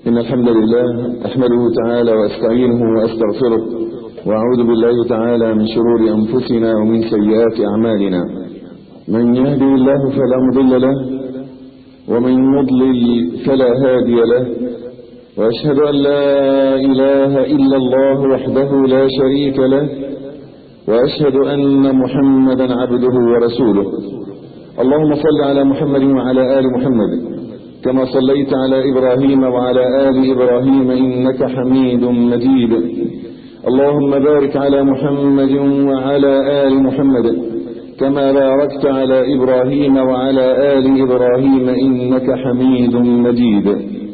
إن الحمد لله أحمده تعالى وأستعينه وأستغفره وأعوذ بالله تعالى من شرور أنفسنا ومن سيئات أعمالنا من يهدي الله فلا مضل له ومن يضلل فلا هادي له وأشهد أن لا إله إلا الله وحده لا شريك له وأشهد أن محمدا عبده ورسوله اللهم صل على محمد وعلى آل محمد كما صليت على إبراهيم وعلى آل إبراهيم إنك حميد مجيد اللهم بارك على محمد وعلى آل محمد كما باركت على إبراهيم وعلى آل إبراهيم إنك حميد مجيد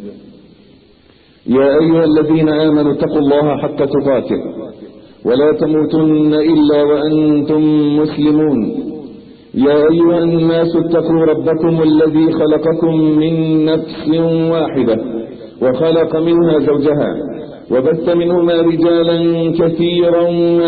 يا أيها الذين آمنوا اتقوا الله حق تقاته ولا تموتن إلا وأنتم مسلمون يا أيها الناس اتقوا ربكم الذي خلقكم من نفس واحدة وخلق منها زوجها وبث منهما رجالا كثيرا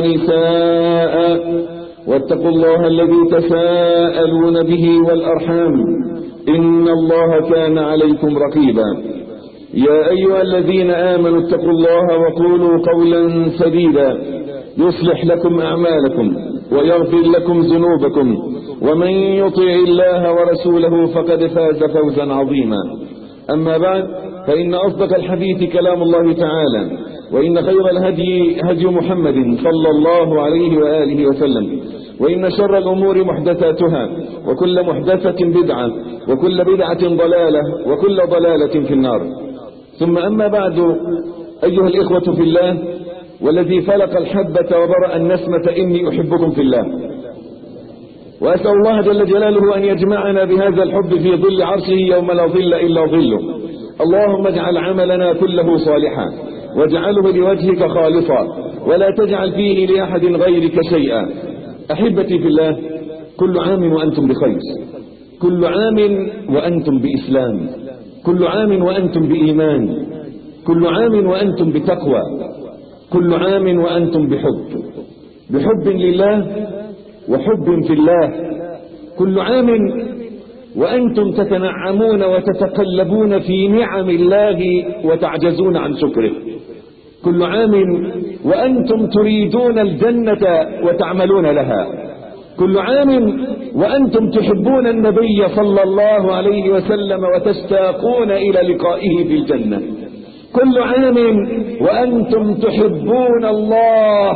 ونساء واتقوا الله الذي تساءلون به والأرحام إن الله كان عليكم رقيبا يا أيها الذين آمنوا اتقوا الله وقولوا قولا سديدا يصلح لكم أعمالكم ويغفر لكم ذنوبكم ومن يطع الله ورسوله فقد فاز فوزا عظيما أما بعد فإن أصدق الحديث كلام الله تعالى وإن خير الهدي هدي محمد صلى الله عليه وآله وسلم وإن شر الأمور محدثاتها وكل محدثة بدعة وكل بدعة ضلالة وكل ضلالة في النار ثم أما بعد أيها الإخوة في الله والذي فلق الحبة وبرأ النسمة إني أحبكم في الله وأسأل الله جل جلاله أن يجمعنا بهذا الحب في ظل عرشه يوم لا ظل إلا ظله اللهم اجعل عملنا كله صالحا واجعله لوجهك خالصا ولا تجعل فيه لأحد غيرك شيئا أحبتي في الله كل عام وأنتم بخير كل عام وأنتم بإسلام كل عام وأنتم بإيمان كل عام وأنتم بتقوى كل عام وأنتم بحب بحب لله وحب في الله كل عام وأنتم تتنعمون وتتقلبون في نعم الله وتعجزون عن شكره كل عام وأنتم تريدون الجنة وتعملون لها كل عام وأنتم تحبون النبي صلى الله عليه وسلم وتشتاقون إلى لقائه في الجنة كل عام وأنتم تحبون الله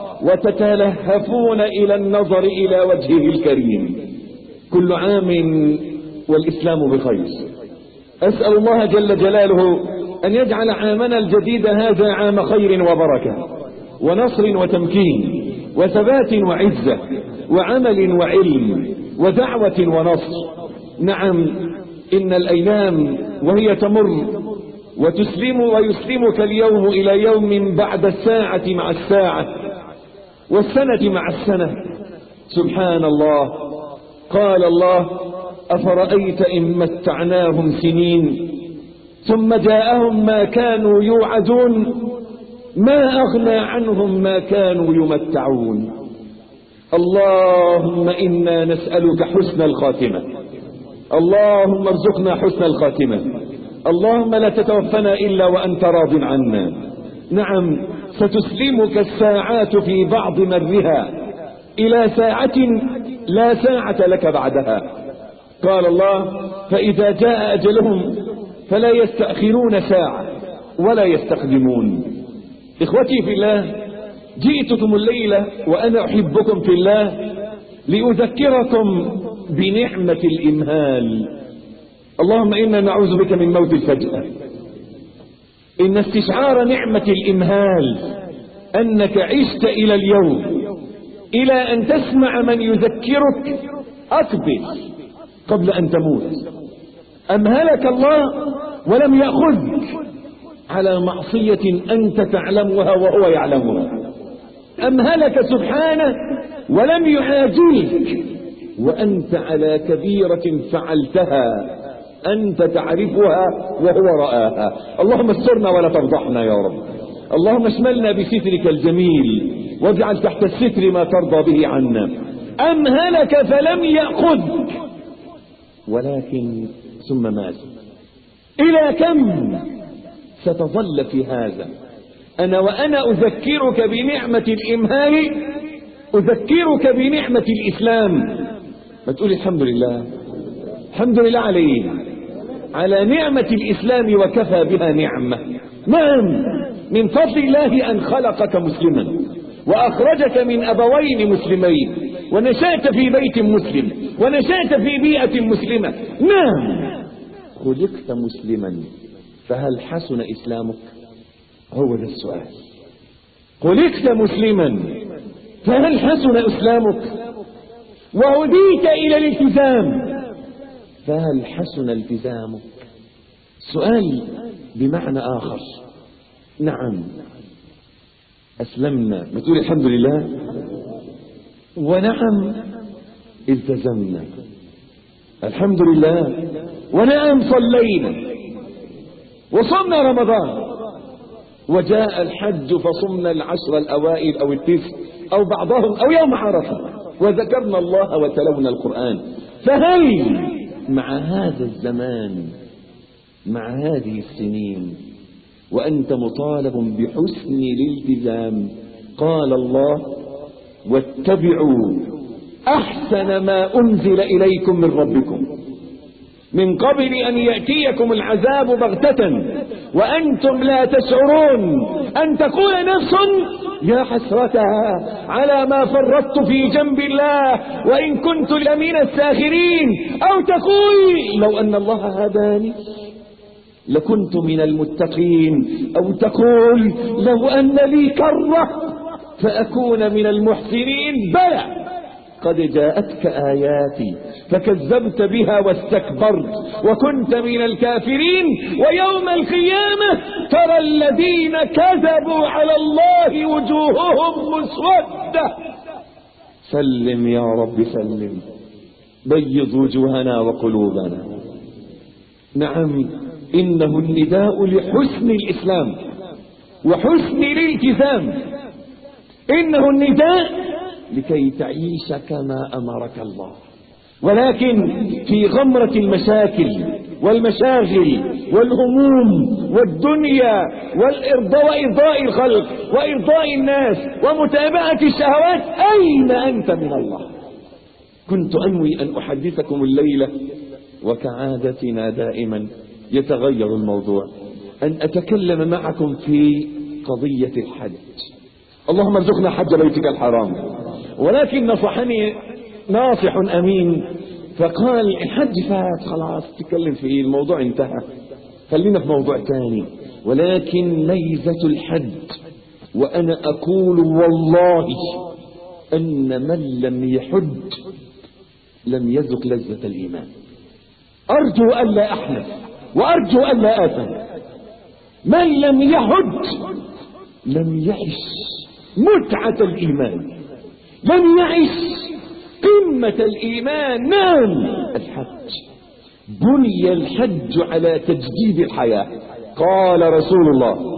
وتتلهفون إلى النظر إلى وجهه الكريم كل عام والإسلام بخير أسأل الله جل جلاله أن يجعل عامنا الجديد هذا عام خير وبركة ونصر وتمكين وثبات وعزة وعمل وعلم ودعوة ونصر نعم إن الأيام وهي تمر وتسلم ويسلمك اليوم إلى يوم بعد الساعة مع الساعة والسنة مع السنة سبحان الله قال الله أفرأيت إن متعناهم سنين ثم جاءهم ما كانوا يوعدون ما أغنى عنهم ما كانوا يمتعون اللهم إنا نسألك حسن الخاتمة اللهم ارزقنا حسن الخاتمة اللهم لا تتوفنا إلا وأنت راض عنا نعم ستسلمك الساعات في بعض مرها إلى ساعة لا ساعة لك بعدها قال الله فإذا جاء أجلهم فلا يستأخرون ساعة ولا يستقدمون إخوتي في الله جئتكم الليلة وأنا أحبكم في الله لأذكركم بنعمة الإمهال اللهم إنا نعوذ بك من موت الفجأة إن استشعار نعمة الإمهال أنك عشت إلى اليوم إلى أن تسمع من يذكرك أقبل قبل أن تموت أمهلك الله ولم يأخذك على معصية أنت تعلمها وهو يعلمها أمهلك سبحانه ولم يعاجلك وأنت على كبيرة فعلتها أنت تعرفها وهو رآها اللهم استرنا ولا تفضحنا يا رب اللهم اشملنا بسترك الجميل واجعل تحت الستر ما ترضى به عنا أمهلك فلم يأخذك ولكن ثم مات إلى كم ستظل في هذا أنا وأنا أذكرك بنعمة الإمهال أذكرك بنعمة الإسلام ما تقول الحمد لله الحمد لله عليه على نعمة الإسلام وكفى بها نعمة نعم من فضل الله أن خلقك مسلما وأخرجك من أبوين مسلمين ونشأت في بيت مسلم ونشأت في بيئة مسلمة نعم خلقت مسلما فهل حسن إسلامك هو ذا السؤال خلقت مسلما فهل حسن إسلامك وهديت إلى الالتزام فهل حسن التزامك سؤال بمعنى آخر نعم أسلمنا بتقول الحمد لله ونعم التزمنا الحمد لله ونعم صلينا وصمنا رمضان وجاء الحج فصمنا العشر الأوائل أو التسع أو بعضهم أو يوم عرفة وذكرنا الله وتلونا القرآن فهل مع هذا الزمان مع هذه السنين وأنت مطالب بحسن الالتزام قال الله واتبعوا أحسن ما أنزل إليكم من ربكم من قبل أن يأتيكم العذاب بغتة وأنتم لا تشعرون أن تقول نفس يا حسرتها على ما فرطت في جنب الله وإن كنت لمن الساخرين أو تقول لو أن الله هداني لكنت من المتقين أو تقول لو أن لي كرة فأكون من المحسنين بلى قد جاءتك آياتي فكذبت بها واستكبرت وكنت من الكافرين ويوم القيامة ترى الذين كذبوا على الله وجوههم مسودة سلم يا رب سلم بيض وجوهنا وقلوبنا نعم إنه النداء لحسن الإسلام وحسن الالتزام إنه النداء لكي تعيش كما أمرك الله ولكن في غمرة المشاكل والمشاغل والهموم والدنيا والإرضاء وإرضاء الخلق وإرضاء الناس ومتابعة الشهوات أين أنت من الله كنت أنوي أن أحدثكم الليلة وكعادتنا دائما يتغير الموضوع أن أتكلم معكم في قضية الحج اللهم ارزقنا حج بيتك الحرام ولكن نصحني ناصح أمين فقال الحج فات خلاص تكلم في الموضوع انتهى خلينا في موضوع ثاني ولكن ميزة الحج وأنا أقول والله أن من لم يحج لم يذق لذة الإيمان أرجو ألا أحلف وأرجو ألا آثم من لم يحج لم يعش متعة الإيمان لم يعش قمة الإيمان نعم الحج بني الحج على تجديد الحياة قال رسول الله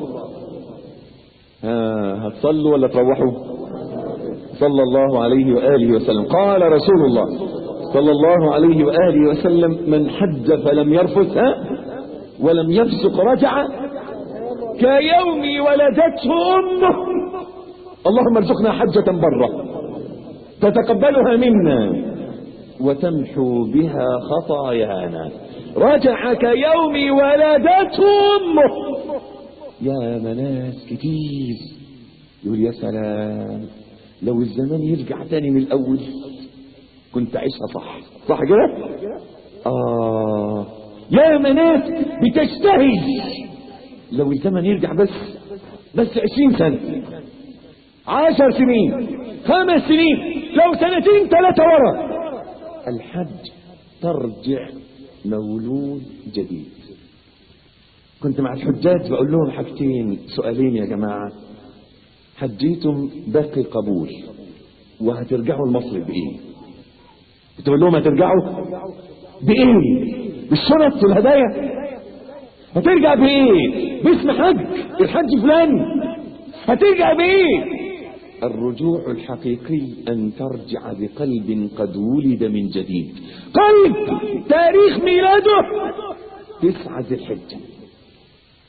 ها هتصلوا ولا تروحوا صلى الله عليه وآله وسلم قال رسول الله صلى الله عليه وآله وسلم من حج فلم يرفث ها ولم يفسق رجع كيوم ولدته أمه اللهم ارزقنا حجة برة تتقبلها منا وتمحو بها خطايانا رجع كيوم ولدته أمه يا مناس كتير يقول يا سلام لو الزمان يرجع تاني من الأول كنت عيشها صح صح كده آه يا مناس بتشتهي لو الزمن يرجع بس بس عشرين سنة عشر سنين خمس سنين لو سنتين ثلاثة ورا الحج ترجع مولود جديد كنت مع الحجاج بقول لهم حاجتين سؤالين يا جماعة حجيتم باقي قبول وهترجعوا لمصر بإيه كنت بقول لهم هترجعوا بإيه بالشنط والهدايا هترجع بإيه باسم حج الحج فلان هترجع بإيه الرجوع الحقيقي أن ترجع بقلب قد ولد من جديد قلب تاريخ ميلاده تسعة ذي الحجة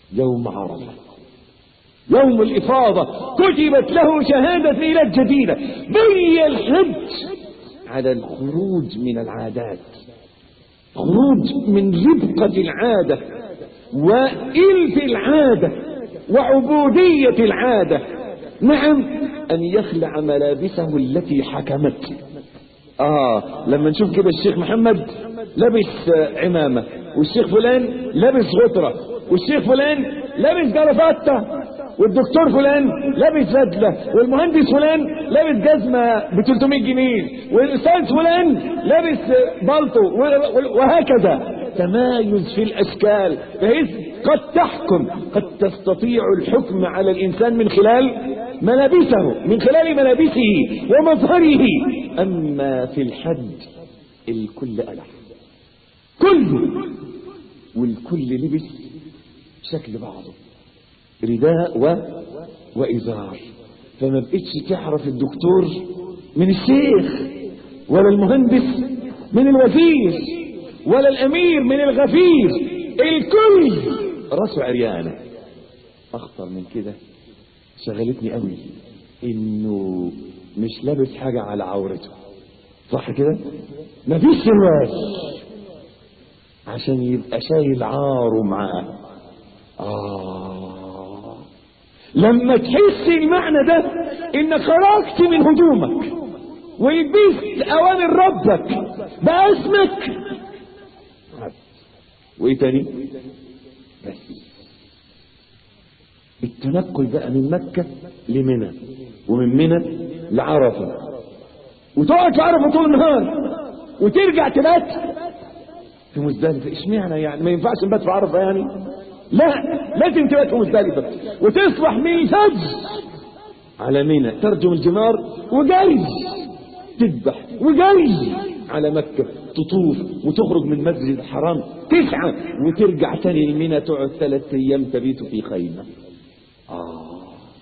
يوم عرفة يوم الإفاضة كتبت له شهادة ميلاد جديدة بني الحج على الخروج من العادات خروج من ربقة العادة وإلف العادة وعبودية العادة نعم أن يخلع ملابسه التي حكمت آه لما نشوف كده الشيخ محمد لابس عمامة والشيخ فلان لابس غطرة والشيخ فلان لابس جرافته والدكتور فلان لابس بدلة والمهندس فلان لابس جزمة ب 300 جنيه والاستاذ فلان لابس بالطو وهكذا تمايز في الاشكال بحيث قد تحكم قد تستطيع الحكم على الانسان من خلال ملابسه من خلال ملابسه ومظهره اما في الحج الكل ألف كله والكل لبس شكل بعضه رداء و... وإزار فما بقتش تعرف الدكتور من الشيخ ولا المهندس من الوزير ولا الأمير من الغفير الكل راسه عريانة أخطر من كده شغلتني قوي إنه مش لابس حاجة على عورته صح كده مفيش سروال عشان يبقى شايل عاره معاه آه لما تحس المعنى ده انك خرجت من هدومك ولبست اوامر ربك بقى اسمك عبد وايه تاني بس التنقل بقى من مكة لمنى ومن منى لعرفة وتقعد في عرفة طول النهار وترجع تبات في مزدلفة اشمعنى يعني ما ينفعش نبات في عرفة يعني لا لازم تبات في مزدلفة وتصبح من الفجر على منى ترجم الجمار وجري تذبح وجري على مكة تطوف وتخرج من مسجد الحرام تسعى وترجع تاني لمنى تقعد ثلاث ايام تبيت في خيمة آه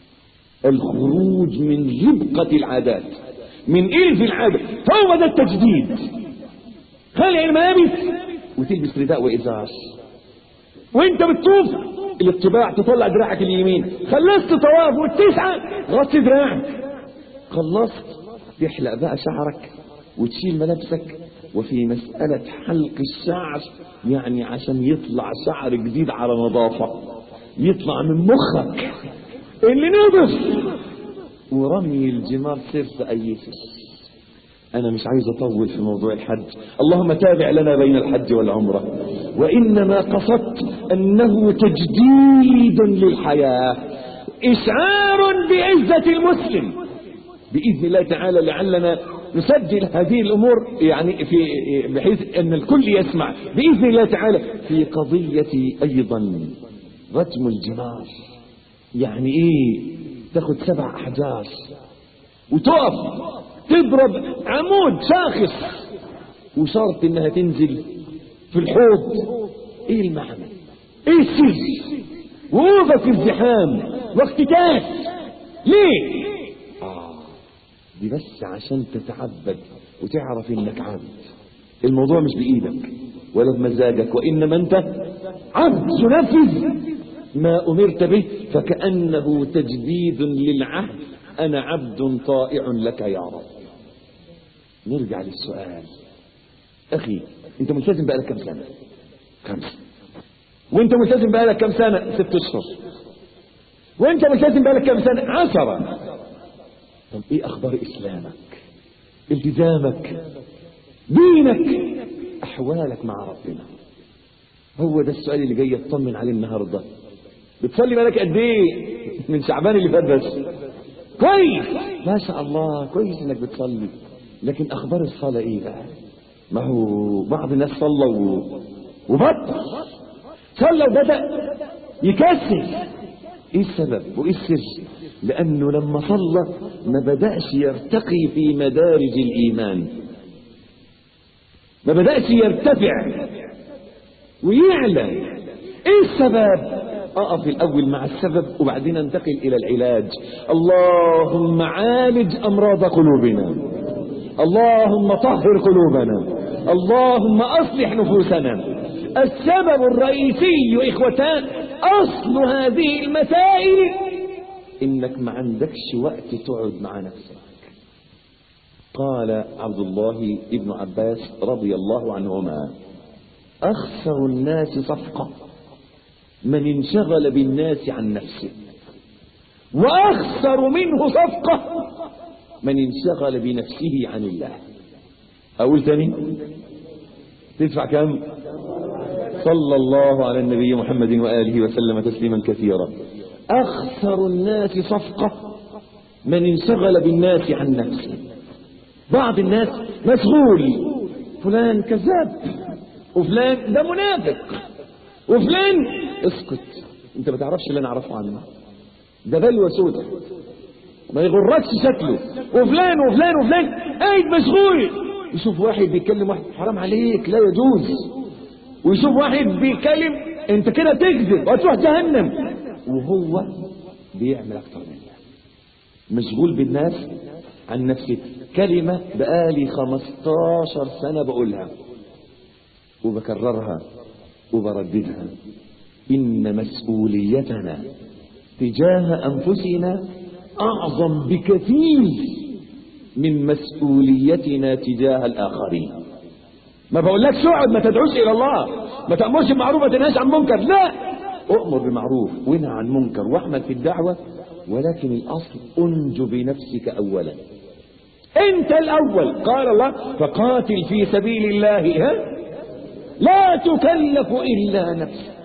الخروج من ربقة العادات من إلف العادة فهو ده التجديد خلع الملابس وتلبس رداء وإزار وانت بتطوف الاتباع تطلع دراعك اليمين خلصت طواف والتسعة غطي دراعك خلصت تحلق بقى شعرك وتشيل ملابسك وفي مسألة حلق الشعر يعني عشان يطلع شعر جديد على نظافة يطلع من مخك اللي نضف ورمي الجمار سير في أي فس أنا مش عايز أطول في موضوع الحج اللهم تابع لنا بين الحج والعمرة وإنما قصدت أنه تجديد للحياة إشعار بعزة المسلم بإذن الله تعالى لعلنا نسجل هذه الأمور يعني في بحيث أن الكل يسمع بإذن الله تعالى في قضية أيضا رجم الجمار يعني إيه تاخد سبع أحجار وتقف تضرب عمود شاخص وشرط انها تنزل في الحوض ايه المعنى ايه السر وقوفة في الزحام واختتاس ليه آه دي بس عشان تتعبد وتعرف انك عبد الموضوع مش بايدك ولا بمزاجك وانما انت عبد تنفذ ما امرت به فكانه تجديد للعهد انا عبد طائع لك يا رب نرجع للسؤال اخي انت ملتزم بقالك كم سنه خمسه وانت ملتزم بقالك كم سنه ست اشهر وانت ملتزم بقالك كم سنه عشرة طب ايه اخبار اسلامك التزامك دينك احوالك مع ربنا هو ده السؤال اللي جاي اطمن عليه النهارده بتصلي بالك قد ايه من شعبان اللي فات بس كويس ما شاء الله كويس انك بتصلي لكن اخبار الصلاه ايه بقى ما هو بعض الناس صلى و... وبطل صلى وبدا يكسل ايه السبب وايه السر لانه لما صلى ما بداش يرتقي في مدارج الايمان ما بداش يرتفع ويعلى ايه السبب اقف الاول مع السبب وبعدين انتقل الى العلاج اللهم عالج امراض قلوبنا اللهم طهر قلوبنا اللهم اصلح نفوسنا السبب الرئيسي اخوتان أصل هذه المسائل إنك ما عندكش وقت تقعد مع نفسك قال عبد الله ابن عباس رضي الله عنهما أخسر الناس صفقة من انشغل بالناس عن نفسه وأخسر منه صفقة من انشغل بنفسه عن الله أقول تاني تدفع كم صلى الله على النبي محمد وآله وسلم تسليما كثيرا أخسر الناس صفقة من انشغل بالناس عن نفسه بعض الناس مشغول فلان كذاب وفلان ده منافق وفلان اسكت انت ما تعرفش اللي انا اعرفه عنه ده بلوى سودة ما يغركش شكله وفلان وفلان وفلان قاعد مشغول يشوف واحد بيتكلم واحد حرام عليك لا يجوز ويشوف واحد بيتكلم انت كده تكذب وتروح جهنم وهو بيعمل اكتر منك مشغول بالناس عن نفسه كلمة بقالي 15 سنة بقولها وبكررها وبرددها إن مسؤوليتنا تجاه أنفسنا أعظم بكثير من مسؤوليتنا تجاه الآخرين ما بقولكش اقعد ما تدعوش إلى الله ما تأمرش بمعروف ما تنهاش عن منكر لا أؤمر بمعروف وانهى عن منكر واحمل في الدعوة ولكن الأصل أنجو بنفسك أولا أنت الأول قال الله فقاتل في سبيل الله ها لا تكلف إلا نفسك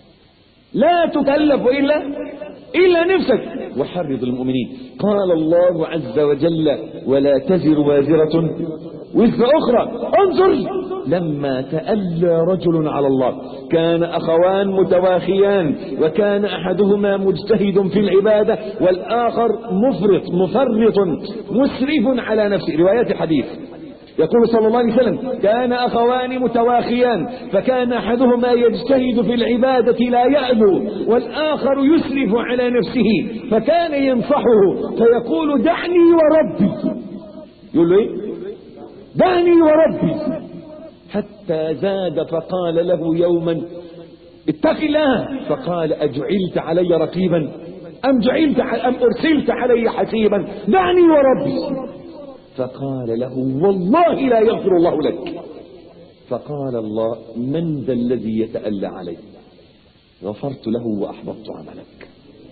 لا تكلف إلا إلا نفسك وحرض المؤمنين قال الله عز وجل ولا تزر وازرة وزر أخرى انظر لما تألى رجل على الله كان أخوان متواخيان وكان أحدهما مجتهد في العبادة والآخر مفرط مفرط مسرف على نفسه روايات الحديث يقول صلى الله عليه وسلم كان أخوان متواخيان فكان أحدهما يجتهد في العبادة لا يألو والآخر يسرف على نفسه فكان ينصحه فيقول دعني وربي يقول له ايه دعني وربي حتى زاد فقال له يوما اتق الله فقال أجعلت علي رقيبا أم جعلت أم أرسلت علي حسيبا دعني وربي فقال له والله لا يغفر الله لك فقال الله من ذا الذي يتألى علي غفرت له وأحبطت عملك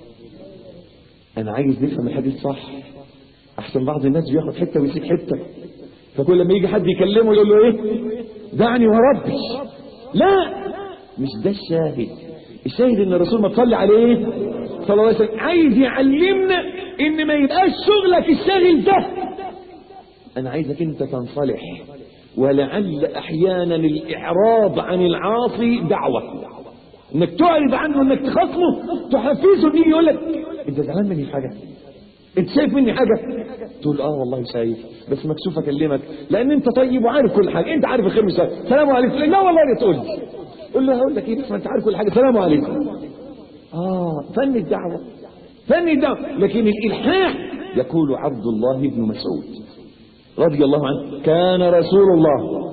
أنا عايز نفهم الحديث صح أحسن بعض الناس بياخد حتة ويسيب حتة فكل لما يجي حد يكلمه يقول له إيه دعني وربي لا مش ده الشاهد الشاهد ان الرسول ما تصلي عليه صلى الله عليه وسلم عايز يعلمنا ان ما يبقاش شغلك الشاغل ده انا عايزك انت تنصلح ولعل احيانا الاعراض عن العاصي دعوة انك تعرض عنه انك تخصمه تحفزه انه يقول لك انت زعلان مني حاجة انت شايف مني حاجة تقول اه والله شايف بس مكسوف اكلمك لان انت طيب وعارف كل حاجة انت عارف الخير مش سلام عليكم لا والله لا تقول لي قول له هقول لك ايه بس ما انت عارف كل حاجة سلام عليكم اه فن الدعوة فن الدعوة لكن الالحاح يقول عبد الله بن مسعود رضي الله عنه كان رسول الله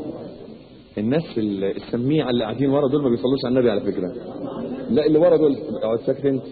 الناس السميعة اللي قاعدين ورا دول ما بيصلوش على النبي على فكرة لا اللي ورا دول اقعد ساكت انت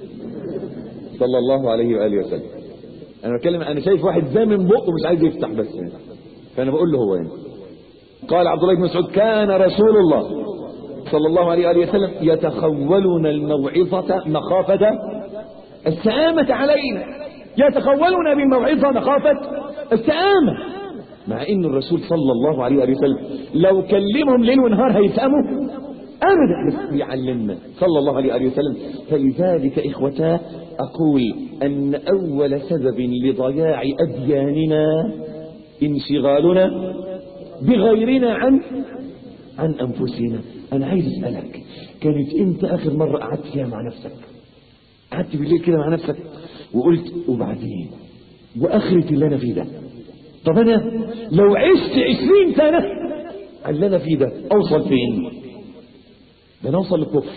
صلى الله عليه واله وسلم انا بتكلم انا شايف واحد زامن بقه مش عايز يفتح بس يعني. فانا بقول له هو يعني قال عبد الله بن مسعود كان رسول الله صلى الله عليه واله وسلم يتخولنا الموعظة مخافة السآمة علينا يتخولنا بالموعظة مخافة السآمة مع ان الرسول صلى الله عليه وآله وسلم لو كلمهم ليل ونهار هيفهموا ابدا بس يعلمنا صلى الله عليه وآله وسلم فلذلك اخوتاه اقول ان اول سبب لضياع ادياننا انشغالنا بغيرنا عن عن انفسنا انا عايز اسالك كانت امتى اخر مره قعدت فيها مع نفسك قعدت بالليل كده مع نفسك وقلت وبعدين واخرة اللي انا فيه ده طب انا لو عشت عشرين سنة على اللي انا فيه ده اوصل فين ده انا اوصل للكفر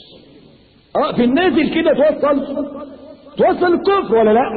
اه في النازل كده توصل توصل الكفر ولا لا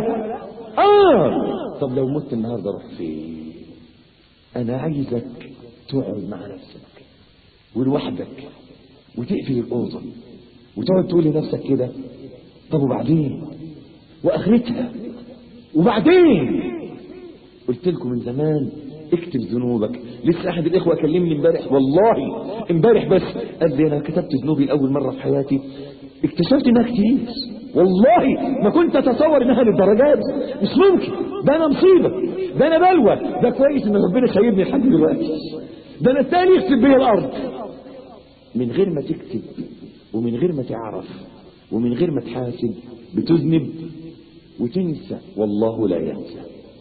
اه طب لو مت النهارده اروح فين انا عايزك تقعد مع نفسك ولوحدك وتقفل الاوضه وتقعد تقول لنفسك كده طب وبعدين واخرتها وبعدين قلت لكم من زمان اكتب ذنوبك لسه احد الاخوه كلمني امبارح والله امبارح بس قال لي انا كتبت ذنوبي لاول مره في حياتي اكتشفت انها كتير والله ما كنت اتصور انها للدرجات مش ممكن ده انا مصيبه ده انا بلوى ده كويس ان ربنا خيرني لحد دلوقتي ده انا التاني يكتب بيا الارض من غير ما تكتب ومن غير ما تعرف ومن غير ما تحاسب بتذنب وتنسى والله لا ينسى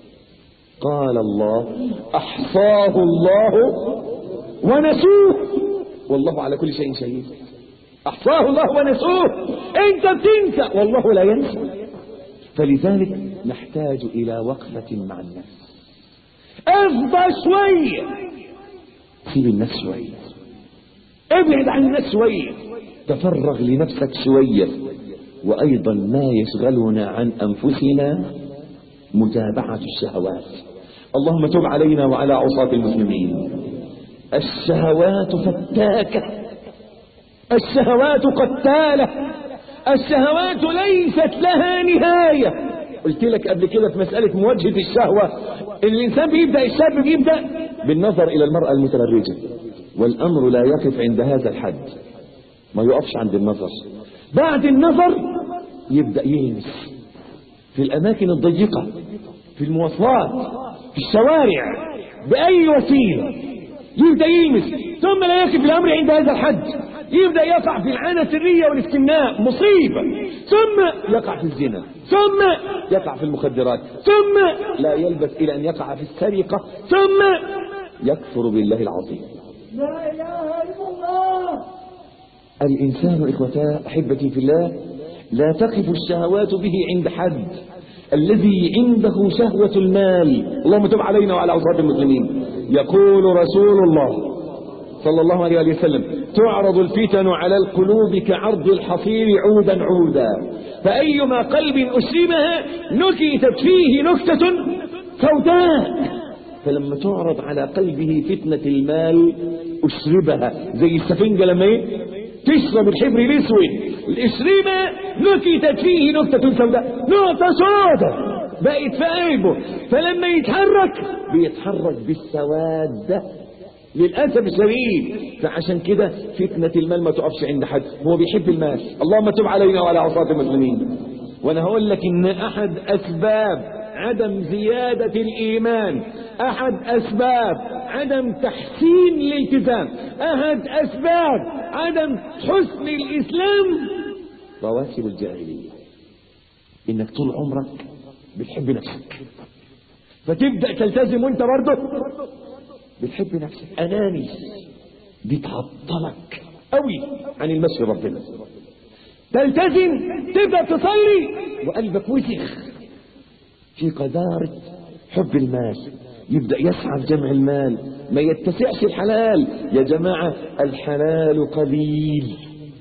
قال الله احصاه الله ونسوه والله على كل شيء شهيد احصاه الله ونسوه انت بتنسى والله لا ينسى فلذلك نحتاج الى وقفة مع النفس افضى شوية سيب الناس شوية ابعد عن الناس شوية تفرغ لنفسك شوية وايضا ما يشغلنا عن انفسنا متابعة الشهوات اللهم تب علينا وعلى عصاة المسلمين الشهوات فتاكة الشهوات قتالة الشهوات ليست لها نهاية قلت لك قبل كده في مسألة مواجهة الشهوة إن الإنسان بيبدأ الشاب بيبدأ بالنظر إلى المرأة المتبرجة والأمر لا يقف عند هذا الحد ما يقفش عند النظر بعد النظر يبدأ يلمس في الأماكن الضيقة في المواصلات في الشوارع بأي وسيلة يبدأ يلمس ثم لا يقف الأمر عند هذا الحد يبدأ يقع في العانة السرية والاستمناء مصيبة ثم يقع في الزنا ثم يقع في المخدرات ثم لا يلبث إلى أن يقع في السرقة ثم يكفر بالله العظيم لا إله إلا الله الإنسان إخوتاه أحبتي في الله لا تقف الشهوات به عند حد الذي عنده شهوة المال اللهم تب علينا وعلى عصاة المسلمين يقول رسول الله صلى الله عليه وسلم تعرض الفتن على القلوب كعرض الحصير عودا عودا فأيما قلب أسلمها نكتت فيه نكتة سوداء فلما تعرض على قلبه فتنة المال أشربها زي السفنجة لما ايه تشرب الحبر الاسود الاشربة نكتت فيه نكتة سوداء نقطة سوداء بقت في قلبه فلما يتحرك بيتحرك بالسواد للأسف الشديد فعشان كده فتنة المال ما تقفش عند حد هو بيحب المال اللهم تب علينا وعلى عصاة المسلمين وانا هقول لك ان احد اسباب عدم زيادة الإيمان أحد أسباب عدم تحسين الالتزام أحد أسباب عدم حسن الإسلام رواسب الجاهلية إنك طول عمرك بتحب نفسك فتبدأ تلتزم وانت برضه بتحب نفسك أناني بتعطلك قوي عن المشي ربنا تلتزم تبدأ تصلي وقلبك وسخ في قذارة حب المال يبدأ يسعى في جمع المال ما يتسعش الحلال يا جماعة الحلال قليل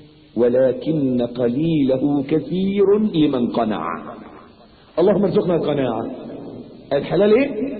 ولكن قليله كثير لمن قنع اللهم ارزقنا القناعة الحلال ايه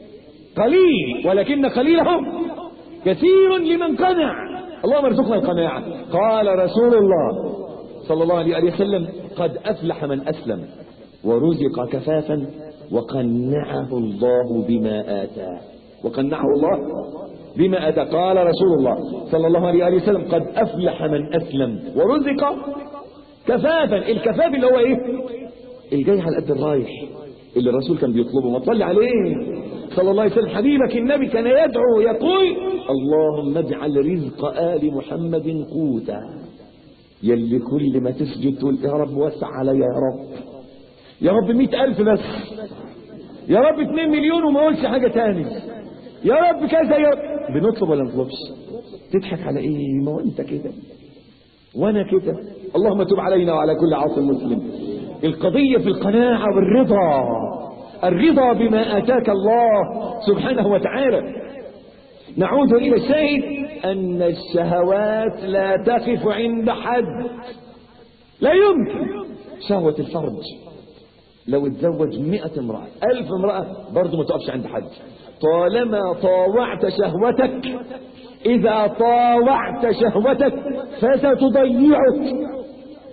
قليل ولكن قليله كثير لمن قنع اللهم ارزقنا القناعة قال رسول الله صلى الله عليه وسلم قد أفلح من أسلم ورزق كفافا وقنعه الله بما آتاه وقنعه الله بما آتاه قال رسول الله صلى الله عليه وسلم قد أفلح من أسلم ورزق كفافا الكفاف اللي هو إيه الجاي على قد الرايح اللي الرسول كان بيطلبه ما تصلي عليه صلى الله عليه وسلم حبيبك النبي كان يدعو يقول اللهم اجعل رزق آل محمد قوتا يلي كل ما تسجد تقول يا رب وسع علي يا رب يا رب مئة ألف بس يا رب اتنين مليون وما اقولش حاجة تاني يا رب كذا يا رب بنطلب ولا نطلبش تضحك على ايه ما هو انت كده وانا كده اللهم تب علينا وعلى كل عاصم مسلم القضية في القناعة والرضا الرضا بما آتاك الله سبحانه وتعالى نعود إلى الشاهد أن الشهوات لا تقف عند حد لا يمكن شهوة الفرج لو اتزوج مئة امرأة ألف امرأة برضه ما تقفش عند حد طالما طاوعت شهوتك إذا طاوعت شهوتك فستضيعك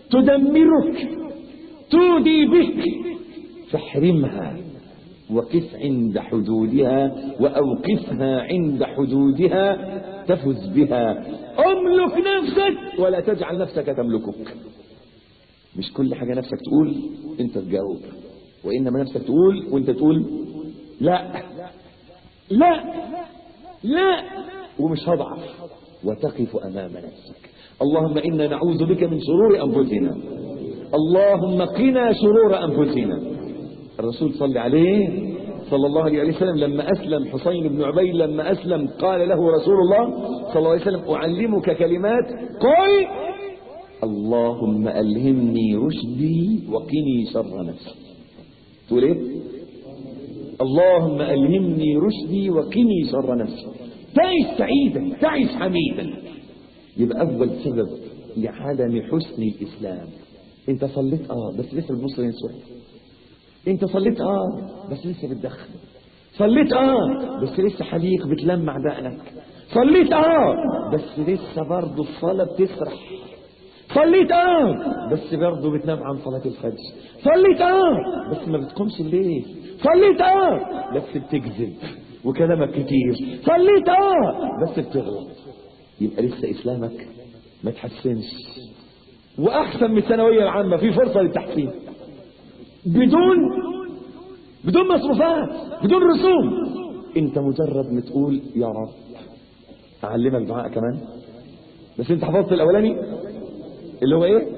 تدمرك تودي بك فاحرمها وقف عند حدودها وأوقفها عند حدودها تفز بها املك نفسك ولا تجعل نفسك تملكك مش كل حاجة نفسك تقول انت تجاوب وإنما نفسك تقول وانت تقول لا لا لا ومش هضعف وتقف أمام نفسك اللهم إنا نعوذ بك من شرور أنفسنا اللهم قنا شرور أنفسنا الرسول صلى عليه صلى الله عليه وسلم لما أسلم حسين بن عبيد لما أسلم قال له رسول الله صلى الله عليه وسلم أعلمك كلمات قل اللهم ألهمني رشدي وقني شر نفسي تقول ايه اللهم ألهمني رشدي وقني شر نفسي تعيش سعيدا تعيش حميدا يبقى أول سبب لعدم حسن الإسلام أنت صليت آه بس لسه بتبص للنسوة أنت صليت آه بس لسه بتدخن صليت آه بس لسه حليق بتلمع دقنك صليت آه بس لسه برضه الصلاة بتسرح صليت اه بس برضه بتنام عن صلاة الفجر صليت اه بس ما بتقومش الليل صليت اه بس بتكذب وكلامك كتير صليت اه بس بتغلط يبقى لسه اسلامك ما تحسنش واحسن من الثانويه العامه في فرصه للتحسين بدون بدون مصروفات بدون رسوم انت مجرد ما تقول يا رب اعلمك دعاء كمان بس انت حفظت الاولاني اللي هو ايه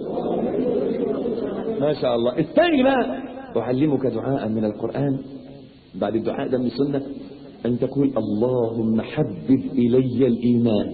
ما شاء الله الثاني بقى اعلمك دعاء من القران بعد الدعاء ده من السنه ان تقول اللهم حبب الي الايمان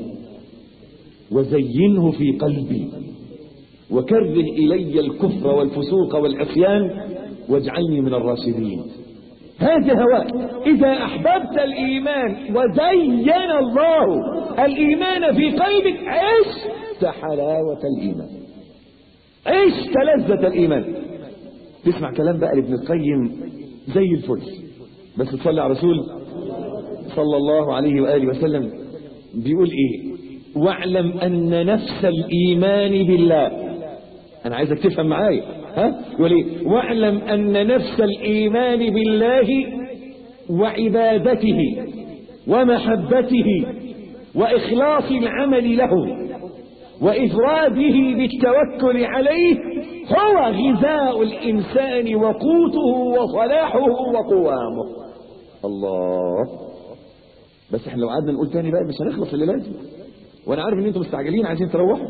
وزينه في قلبي وكره الي الكفر والفسوق والعصيان واجعلني من الراشدين هذا هواك إذا أحببت الإيمان وزين الله الإيمان في قلبك عشت حلاوة الإيمان عشت لذة الإيمان تسمع كلام بقى لابن القيم زي الفل بس تصلي على رسول صلى الله عليه وآله وسلم بيقول إيه واعلم أن نفس الإيمان بالله أنا عايزك تفهم معايا ها يقول ايه واعلم ان نفس الايمان بالله وعبادته ومحبته واخلاص العمل له وافراده بالتوكل عليه هو غذاء الانسان وقوته وصلاحه وقوامه الله بس احنا لو قعدنا نقول تاني بقى مش هنخلص اللي لازم وانا عارف ان انتم مستعجلين عايزين تروحوا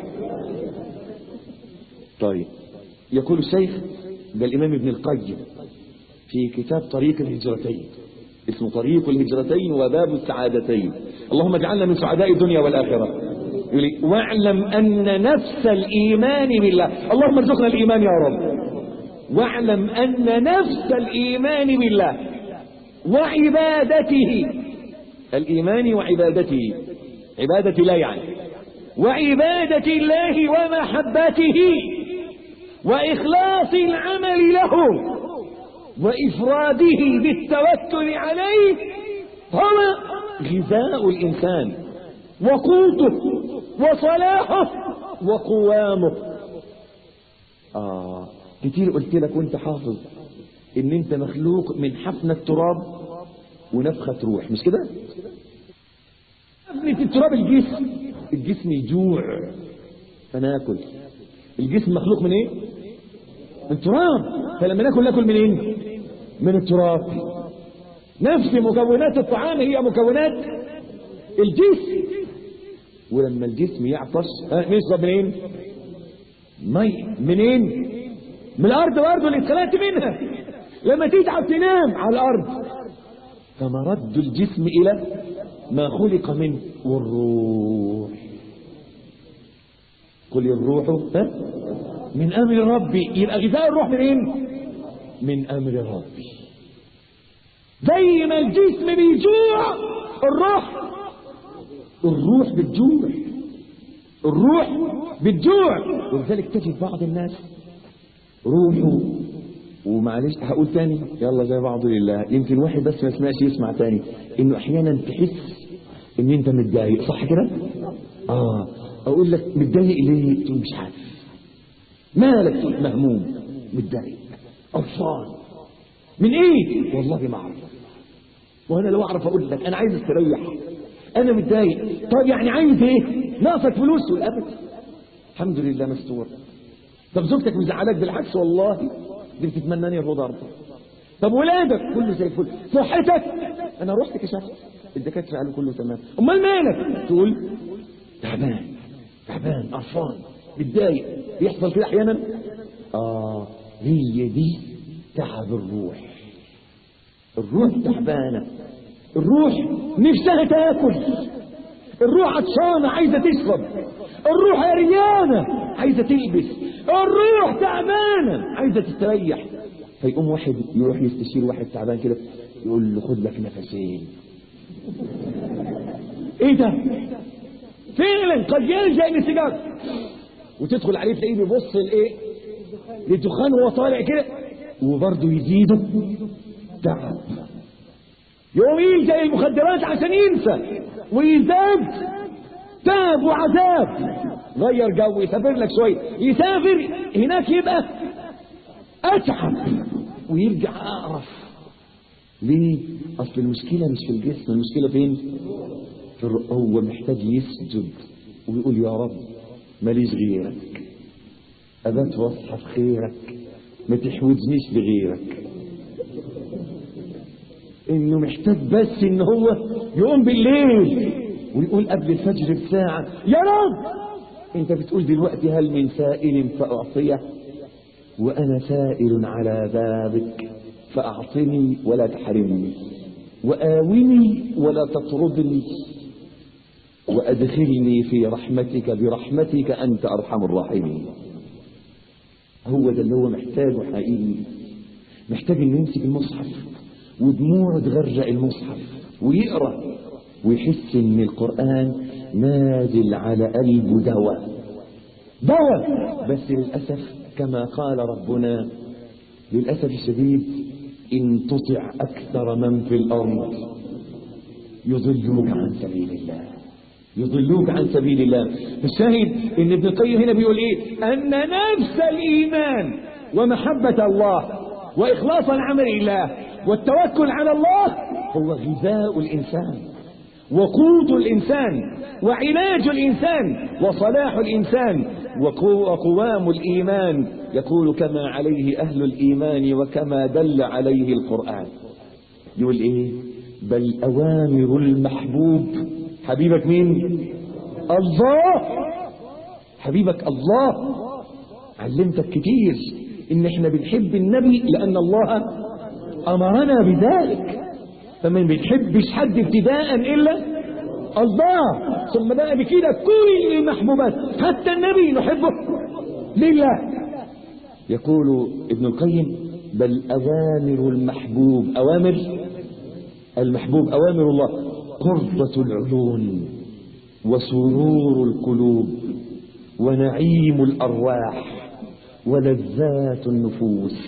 طيب يقول الشيخ ده الإمام ابن القيم في كتاب طريق الهجرتين اسمه طريق الهجرتين وباب السعادتين اللهم اجعلنا من سعداء الدنيا والآخرة يقول واعلم أن نفس الإيمان بالله اللهم ارزقنا الإيمان يا رب واعلم أن نفس الإيمان بالله وعبادته الإيمان وعبادته عبادة الله يعني وعبادة الله ومحبته وإخلاص العمل له وإفراده بالتوكل عليه هو غذاء الإنسان وقوته وصلاحه وقوامه آه كتير قلت لك وانت حافظ ان انت مخلوق من حفنة تراب ونفخة روح مش كده حفنة التراب الجسم الجسم يجوع فناكل الجسم مخلوق من ايه من تراب فلما ناكل ناكل منين إيه؟ من التراب نفس مكونات الطعام هي مكونات الجسم ولما الجسم يعطش نشرب منين مي منين من الارض برضه اللي اتخلقت منها لما تتعب تنام على الارض فمرد الجسم الى ما خلق منه والروح قل الروح ها من امر ربي يبقى غذاء الروح منين من امر ربي زي ما الجسم بيجوع الروح الروح بتجوع الروح بتجوع ولذلك تجد بعض الناس روحه ومعلش هقول تاني يلا زي بعض لله يمكن واحد بس ما سمعش يسمع تاني انه احيانا تحس ان انت متضايق صح كده اه اقول لك متضايق ليه تقول مش عارف مالك مهموم متضايق قرفان من ايه والله ما اعرف وانا لو اعرف اقول لك انا عايز استريح انا متضايق طب يعني عايز ايه ناقصك فلوس والابد الحمد لله مستور طب زوجتك مزعلاك بالعكس والله دي بتتمناني الرضا أرضى. طب ولادك كله زي الفل صحتك انا رحت كشفت الدكاتره قالوا كله تمام امال مالك تقول تعبان تعبان قرفان متضايق بيحصل كده احيانا اه هي دي تعب الروح الروح تعبانه الروح نفسها تاكل الروح عطشانه عايزه تشرب الروح عريانه عايزه تلبس الروح تعبانه عايزه تستريح فيقوم واحد يروح يستشير واحد تعبان كده يقول له خد لك نفسين ايه ده فعلا قد يلجا للسيجاره وتدخل عليه تلاقيه بيبص لايه للدخان وهو طالع كده وبرضه يزيده تعب يقوم يلجا للمخدرات عشان ينسى ويزداد تعب وعذاب غير جو يسافر لك شويه يسافر هناك يبقى اتعب ويرجع اقرف ليه اصل المشكله مش في الجسم المشكله فين في الر- هو محتاج يسجد ويقول يا رب ماليش غيرك ابات واصحى في خيرك ما تحوجنيش بغيرك انه محتاج بس ان هو يقوم بالليل ويقول قبل الفجر بساعة يا رب انت بتقول دلوقتي هل من سائل فأعطيه وأنا سائل على بابك فأعطني ولا تحرمني وآوني ولا تطردني وأدخلني في رحمتك برحمتك أنت أرحم الراحمين هو ده اللي هو محتاجه حقيقي محتاج انه يمسك المصحف ودموعه تغرق المصحف ويقرا ويحس ان القران نازل على قلبه دواء دواء بس للاسف كما قال ربنا للاسف الشديد ان تطع اكثر من في الارض يضلوك عن سبيل الله يضلوك عن سبيل الله الشاهد ان ابن القيم هنا بيقول ايه ان نفس الايمان ومحبه الله واخلاص العمل لله والتوكل على الله هو غذاء الانسان وقوت الانسان وعلاج الانسان وصلاح الانسان وقو- وقوام الايمان يقول كما عليه اهل الايمان وكما دل عليه القران يقول ايه بل اوامر المحبوب حبيبك مين الله حبيبك الله علمتك كتير ان احنا بنحب النبي لان الله امرنا بذلك فما بنحبش حد ابتداء الا الله ثم بقى بكده كل المحبوبات حتى النبي نحبه لله يقول ابن القيم بل اوامر المحبوب اوامر المحبوب أوامر الله قرة العيون وسرور القلوب ونعيم الأرواح ولذات النفوس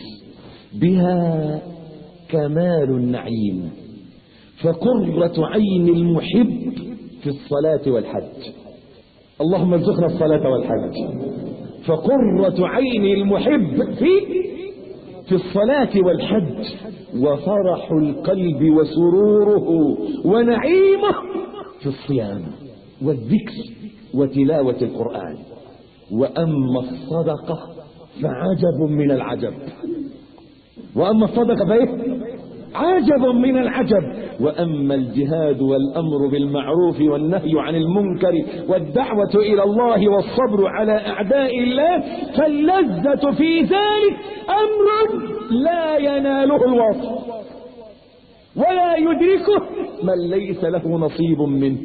بها كمال النعيم فقرة عين المحب في الصلاة والحج اللهم ارزقنا الصلاة والحج فقرة عين المحب في في الصلاة والحج وفرح القلب وسروره ونعيمه في الصيام والذكر وتلاوة القرآن وأما الصدقة فعجب من العجب وأما الصدقة فإيه عجب من العجب وأما الجهاد والأمر بالمعروف والنهي عن المنكر والدعوة إلى الله والصبر على أعداء الله فاللذة في ذلك أمر لا يناله الوصف ولا يدركه من ليس له نصيب منه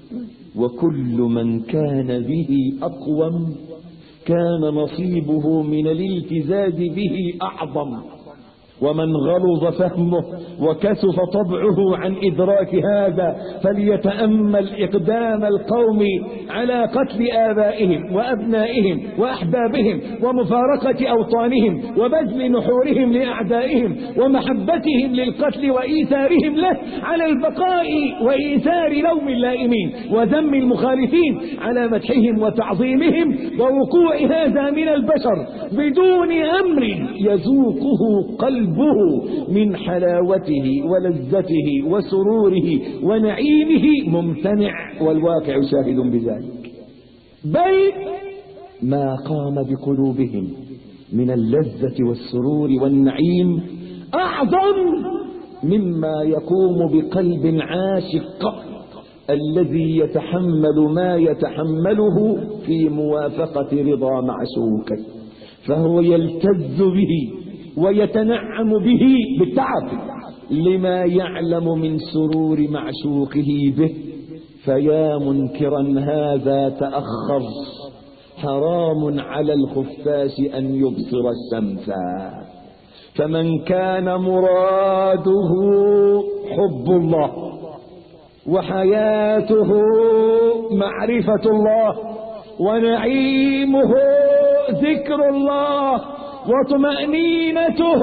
وكل من كان به أقوم كان نصيبه من الالتزاز به أعظم ومن غلظ فهمه وكسف طبعه عن إدراك هذا فليتأمل إقدام القوم على قتل آبائهم وأبنائهم وأحبابهم ومفارقة أوطانهم وبذل نحورهم لأعدائهم ومحبتهم للقتل وإيثارهم له على البقاء وإيثار لوم اللائمين وذم المخالفين على مدحهم وتعظيمهم ووقوع هذا من البشر بدون أمر يذوقه قلبه من حلاوته ولذته وسروره ونعيمه ممتنع والواقع شاهد بذلك بل ما قام بقلوبهم من اللذة والسرور والنعيم أعظم مما يقوم بقلب عاشق الذي يتحمل ما يتحمله في موافقة رضا معشوقه فهو يلتذ به ويتنعم به بالتعب لما يعلم من سرور معشوقه به فيا منكرا هذا تأخر حرام على الخفاش أن يبصر الشمس فمن كان مراده حب الله وحياته معرفة الله ونعيمه ذكر الله وطمأنينته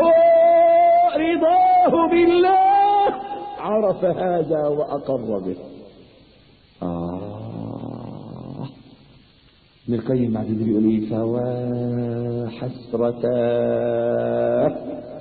رضاه بالله عرف هذا وأقر به آه ابن القيم بعد ذلك يقول لي فوا حسرتاه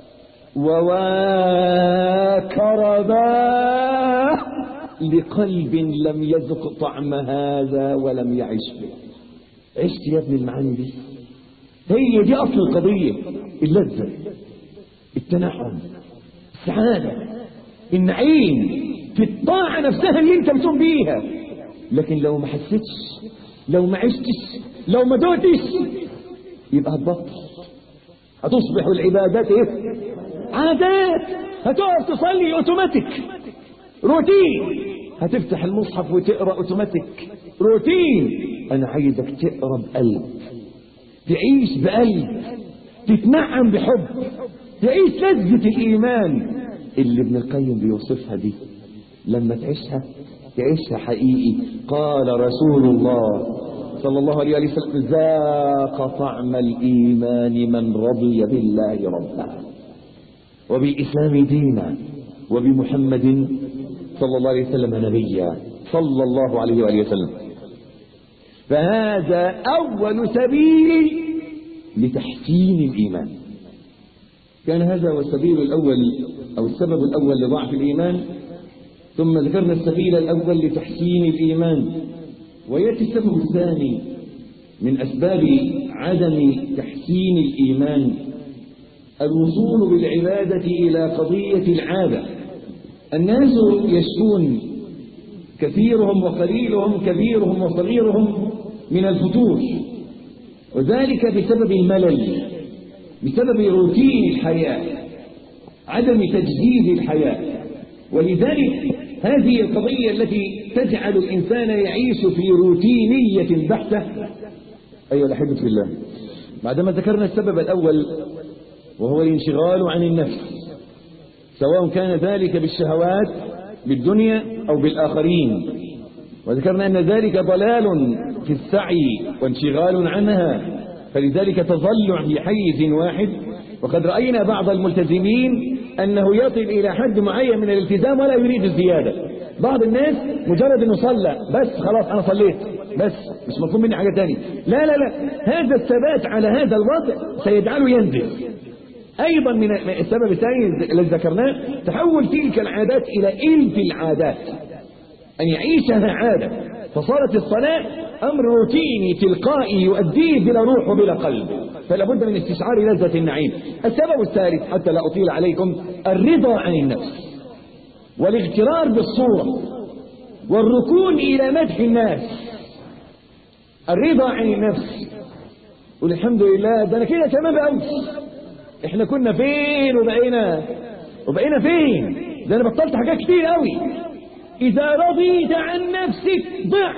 ووا كرباه لقلب لم يذق طعم هذا ولم يعش به عشت يا ابن المعاني دي هي دي اصل القضيه اللذه التنعم السعاده النعيم في الطاعه نفسها اللي انت بتقوم بيها لكن لو ما حسيتش لو ما عشتش لو ما دوتش يبقى هتبطل هتصبح العبادات ايه عادات هتقف تصلي اوتوماتيك روتين هتفتح المصحف وتقرا اوتوماتيك روتين انا عايزك تقرا بقلب تعيش بقلب تتنعم بحب تعيش لذة الإيمان اللي ابن القيم بيوصفها دي لما تعيشها تعيشها حقيقي قال رسول الله صلى الله عليه وسلم ذاق طعم الإيمان من رضي بالله ربا وبالإسلام دينا وبمحمد صلى الله عليه وسلم نبيا صلى الله عليه وآله وسلم فهذا أول سبيل لتحسين الإيمان كان هذا هو السبيل الأول أو السبب الأول لضعف الإيمان ثم ذكرنا السبيل الأول لتحسين الإيمان ويأتي السبب الثاني من أسباب عدم تحسين الإيمان الوصول بالعبادة إلى قضية العادة الناس يشكون كثيرهم وقليلهم كبيرهم وصغيرهم من الفتور وذلك بسبب الملل بسبب روتين الحياة عدم تجديد الحياة ولذلك هذه القضية التي تجعل الإنسان يعيش في روتينية بحتة أيها الأحبة في الله بعدما ذكرنا السبب الأول وهو الانشغال عن النفس سواء كان ذلك بالشهوات بالدنيا أو بالآخرين وذكرنا أن ذلك ضلال في السعي وانشغال عنها فلذلك تظل في حيز واحد وقد رأينا بعض الملتزمين أنه يصل إلى حد معين من الالتزام ولا يريد الزيادة بعض الناس مجرد أنه صلى بس خلاص أنا صليت بس مش مطلوب مني حاجة تانية لا لا لا هذا الثبات على هذا الوضع سيجعله ينزل أيضا من السبب الثاني الذي ذكرناه تحول تلك العادات إلى إلف العادات أن يعيشها عادة فصارت الصلاة أمر روتيني تلقائي يؤديه بلا روح وبلا قلب فلا بد من استشعار لذة النعيم السبب الثالث حتى لا أطيل عليكم الرضا عن النفس والاغترار بالصورة والركون إلى مدح الناس الرضا عن النفس والحمد لله ده أنا كده تمام قوي احنا كنا فين وبقينا وبقينا فين ده أنا بطلت حاجات كتير قوي إذا رضيت عن نفسك ضع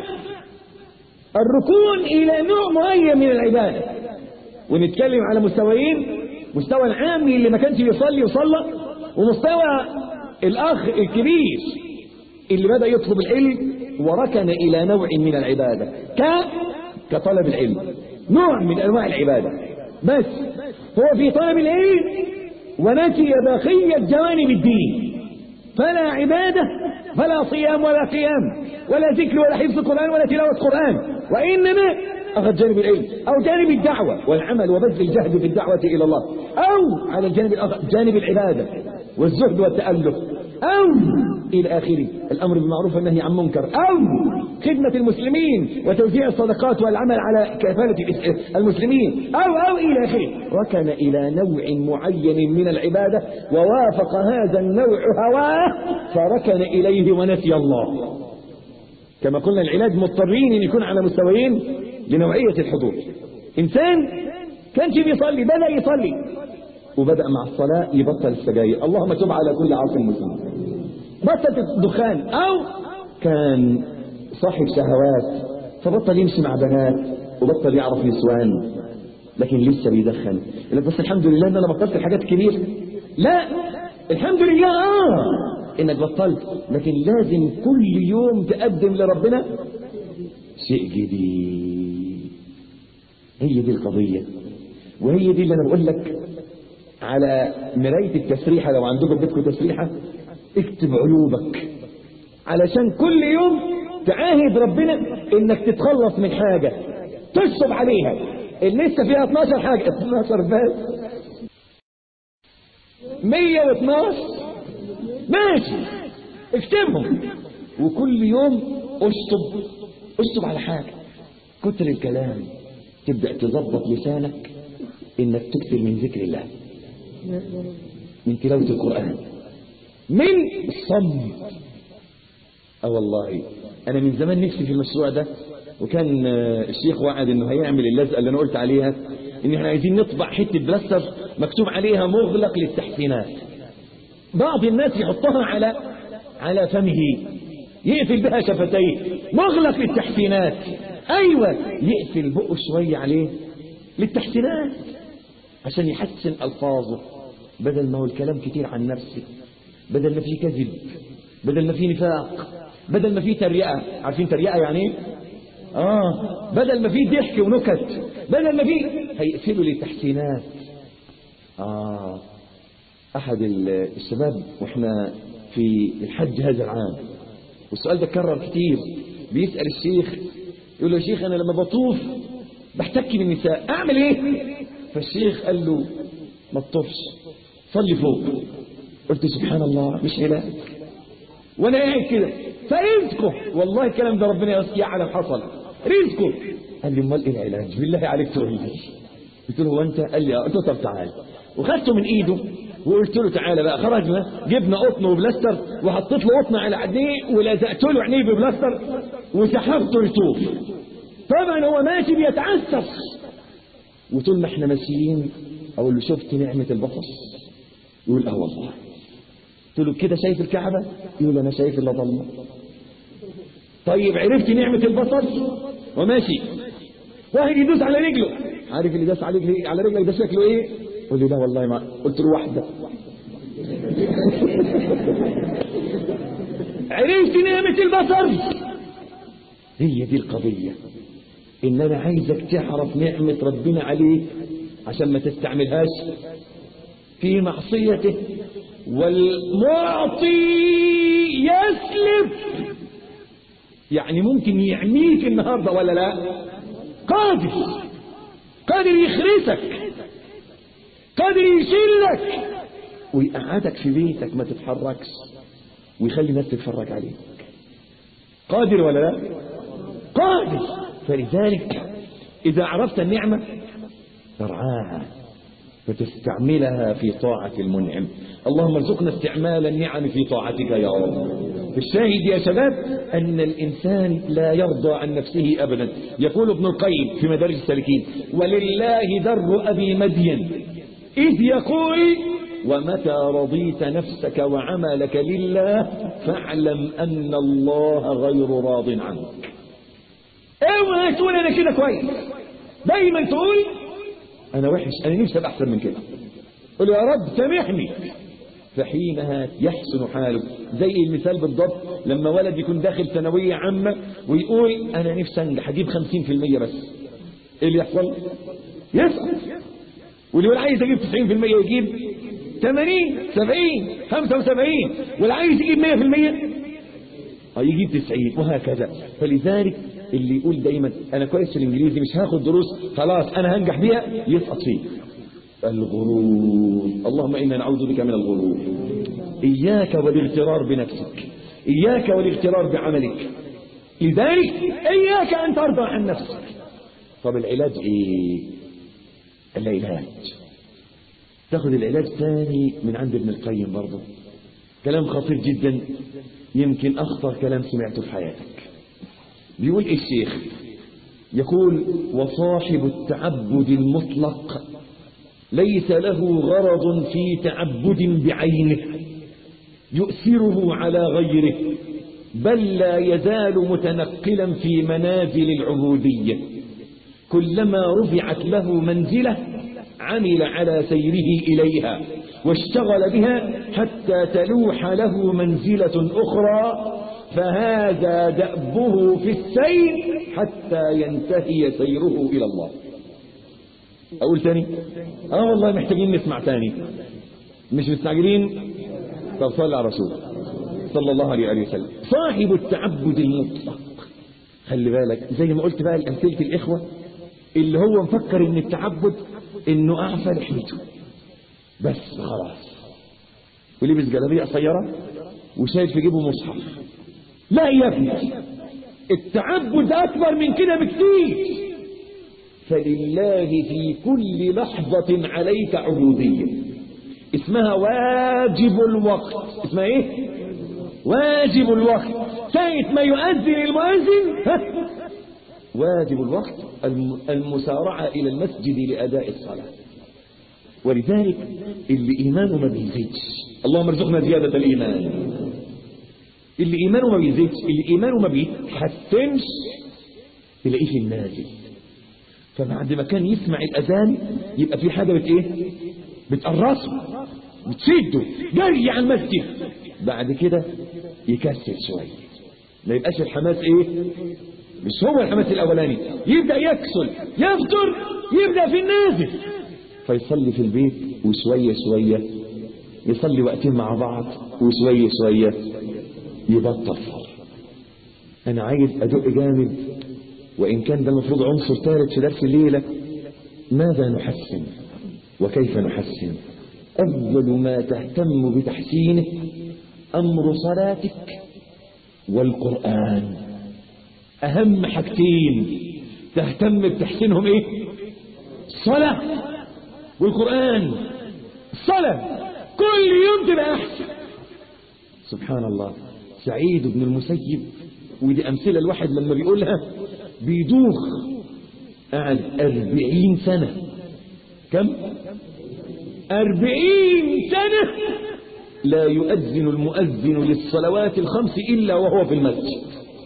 الركون إلى نوع معين من العبادة ونتكلم على مستويين مستوى العامي اللي ما كانش بيصلي وصلى ومستوى الأخ الكبير اللي بدأ يطلب العلم وركن إلى نوع من العبادة ك كطلب العلم نوع من أنواع العبادة بس هو في طلب العلم ونسي بقية جوانب الدين فلا عبادة فلا صيام ولا قيام ولا ذكر ولا حفظ قرآن ولا تلاوة قرآن وإنما أخذ جانب العلم أو جانب الدعوة والعمل وبذل الجهد في الدعوة إلى الله أو على الجانب الآخر جانب العبادة والزهد والتألف أو إلى آخره الأمر بالمعروف والنهي عن منكر أو خدمة المسلمين وتوزيع الصدقات والعمل على كفالة المسلمين أو أو إلى آخره ركن إلى نوع معين من العبادة ووافق هذا النوع هواه فركن إليه ونسي الله كما قلنا العلاج مضطرين ان يكون على مستويين لنوعية الحضور انسان كانش بيصلي بدأ يصلي وبدأ مع الصلاة يبطل السجاير اللهم تب على كل عاصم مسلم بطل الدخان او كان صاحب شهوات فبطل يمشي مع بنات وبطل يعرف نسوان لكن لسه بيدخن يقول بس الحمد لله ان انا بطلت الحاجات الكبيره لا الحمد لله اه انك بطلت لكن لازم كل يوم تقدم لربنا شيء جديد هي دي القضية وهي دي اللي انا بقول لك على مراية التسريحة لو عندكم بيتكم تسريحة اكتب عيوبك علشان كل يوم تعاهد ربنا انك تتخلص من حاجة تشطب عليها لسه فيها 12 حاجة 12 بس 112 ماشي اكتبهم وكل يوم اشطب اشطب على حاجة كتر الكلام تبدأ تظبط لسانك انك تكثر من ذكر الله من تلاوة القرآن من الصمت اه والله انا من زمان نفسي في المشروع ده وكان الشيخ وعد انه هيعمل اللزقه اللي انا قلت عليها ان احنا عايزين نطبع حته بلاستر مكتوب عليها مغلق للتحسينات بعض الناس يحطها على على فمه يقفل بها شفتيه مغلق للتحسينات ايوه يقفل بقه شويه عليه للتحسينات عشان يحسن الفاظه بدل ما هو الكلام كتير عن نفسه بدل ما فيه كذب بدل ما فيه نفاق بدل ما فيه تريقه عارفين تريقه يعني ايه اه بدل ما فيه ضحك ونكت بدل ما فيه هيقفلوا للتحسينات اه احد الشباب واحنا في الحج هذا العام والسؤال ده اتكرر كتير بيسأل الشيخ يقول له يا شيخ انا لما بطوف بحتك بالنساء اعمل ايه فالشيخ قال له ما تطوفش صلي فوق قلت سبحان الله مش علاج وانا قاعد كده فرزقه والله الكلام ده ربنا يعلم حصل رزقه قال لي امال ايه العلاج بالله عليك تقول لي قلت له هو انت قال لي اه قلت له طب تعالى وخدته من ايده وقلت له تعالى بقى خرجنا جبنا قطن وبلاستر وحطيت له قطن على عينيه ولزقت له عينيه ببلاستر وسحبته يطوف طبعا هو ماشي بيتعسف وطول ما احنا ماشيين اقول له شفت نعمه البصر يقول اه والله قلت له كده شايف الكعبه يقول انا شايف الا ضلمه طيب عرفت نعمه البصر وماشي واحد يدوس على رجله عارف اللي داس على رجلي على رجلك ده شكله ايه قال لي لا والله ما قلت له واحدة عرفت نعمة البصر هي دي القضية ان انا عايزك تعرف نعمة ربنا عليك عشان ما تستعملهاش في معصيته والمعطي يسلب يعني ممكن يعميك النهاردة ولا لا قادر قادر يخرسك قادر يشيلك ويقعدك في بيتك ما تتحركش ويخلي الناس تتفرج عليك قادر ولا لا قادر فلذلك إذا عرفت النعمة ترعاها فتستعملها في طاعة المنعم اللهم ارزقنا استعمال النعم في طاعتك يا رب الشاهد يا شباب أن الإنسان لا يرضى عن نفسه أبدا يقول ابن القيم في مدارج السالكين ولله در أبي مدين إذ يقول ومتى رضيت نفسك وعملك لله فاعلم أن الله غير راض عنك اوعى تقول أنا كده كويس دايما تقول أنا وحش أنا نفسي أبقى أحسن من كده قل له يا رب سامحني فحينها يحسن حاله زي المثال بالضبط لما ولد يكون داخل ثانوية عامة ويقول أنا نفسي أنجح أجيب 50% بس إيه اللي يحصل؟ يسقط واللي يقول عايز أجيب 90% يجيب 80 70 75 واللي عايز يجيب 100% اه يجيب 90 وهكذا فلذلك اللي يقول دايما انا كويس في الانجليزي مش هاخد دروس خلاص انا هنجح بيها يسقط فيه الغرور اللهم انا نعوذ بك من الغرور اياك والاغترار بنفسك اياك والاغترار بعملك لذلك اياك ان ترضى عن نفسك طب العلاج ايه العلاج تاخد العلاج ثاني من عند ابن القيم برضه كلام خطير جدا يمكن أخطر كلام سمعته في حياتك بيقول إيه الشيخ يقول وصاحب التعبد المطلق ليس له غرض في تعبد بعينه يؤثره على غيره بل لا يزال متنقلا في منازل العبودية كلما رفعت له منزلة عمل على سيره إليها واشتغل بها حتى تلوح له منزلة أخرى فهذا دأبه في السير حتى ينتهي سيره إلى الله أقول تاني آه والله محتاجين نسمع تاني مش مستعجلين طب صلى على رسول صلى الله عليه وآله وسلم صاحب التعبد المطلق خلي بالك زي ما قلت بقى الأمثلة الإخوة اللي هو مفكر ان التعبد انه اعفى لحيته بس خلاص ولبس جلابيه قصيره وشايل في جيبه مصحف لا يا ابني التعبد اكبر من كده بكتير فلله في كل لحظة عليك عبودية اسمها واجب الوقت اسمها ايه واجب الوقت ساعة ما يؤذن المؤذن ها واجب الوقت المسارعة إلى المسجد لأداء الصلاة ولذلك اللي إيمانه ما بيزيدش اللهم ارزقنا زيادة الإيمان اللي إيمانه ما بيزيدش اللي إيمانه ما بيتحسنش تلاقيه في النازل فبعد ما كان يسمع الأذان يبقى في حاجة بت إيه بتقرصه بتشده جري على المسجد بعد كده يكسل شوية ما يبقاش الحماس إيه مش هو الحماس الأولاني يبدأ يكسل يفطر يبدأ في النازل فيصلي في البيت وشوية شوية يصلي وقتين مع بعض وشوية شوية يبطل أنا عايز أدق جامد وإن كان ده المفروض عنصر ثالث في درس الليلة ماذا نحسن وكيف نحسن أول ما تهتم بتحسينه أمر صلاتك والقرآن أهم حاجتين تهتم بتحسينهم إيه الصلاة والقرآن الصلاة كل يوم تبقى أحسن سبحان الله سعيد بن المسيب ودي أمثلة الواحد لما بيقولها بيدوخ قعد أربعين سنة كم أربعين سنة لا يؤذن المؤذن للصلوات الخمس إلا وهو في المسجد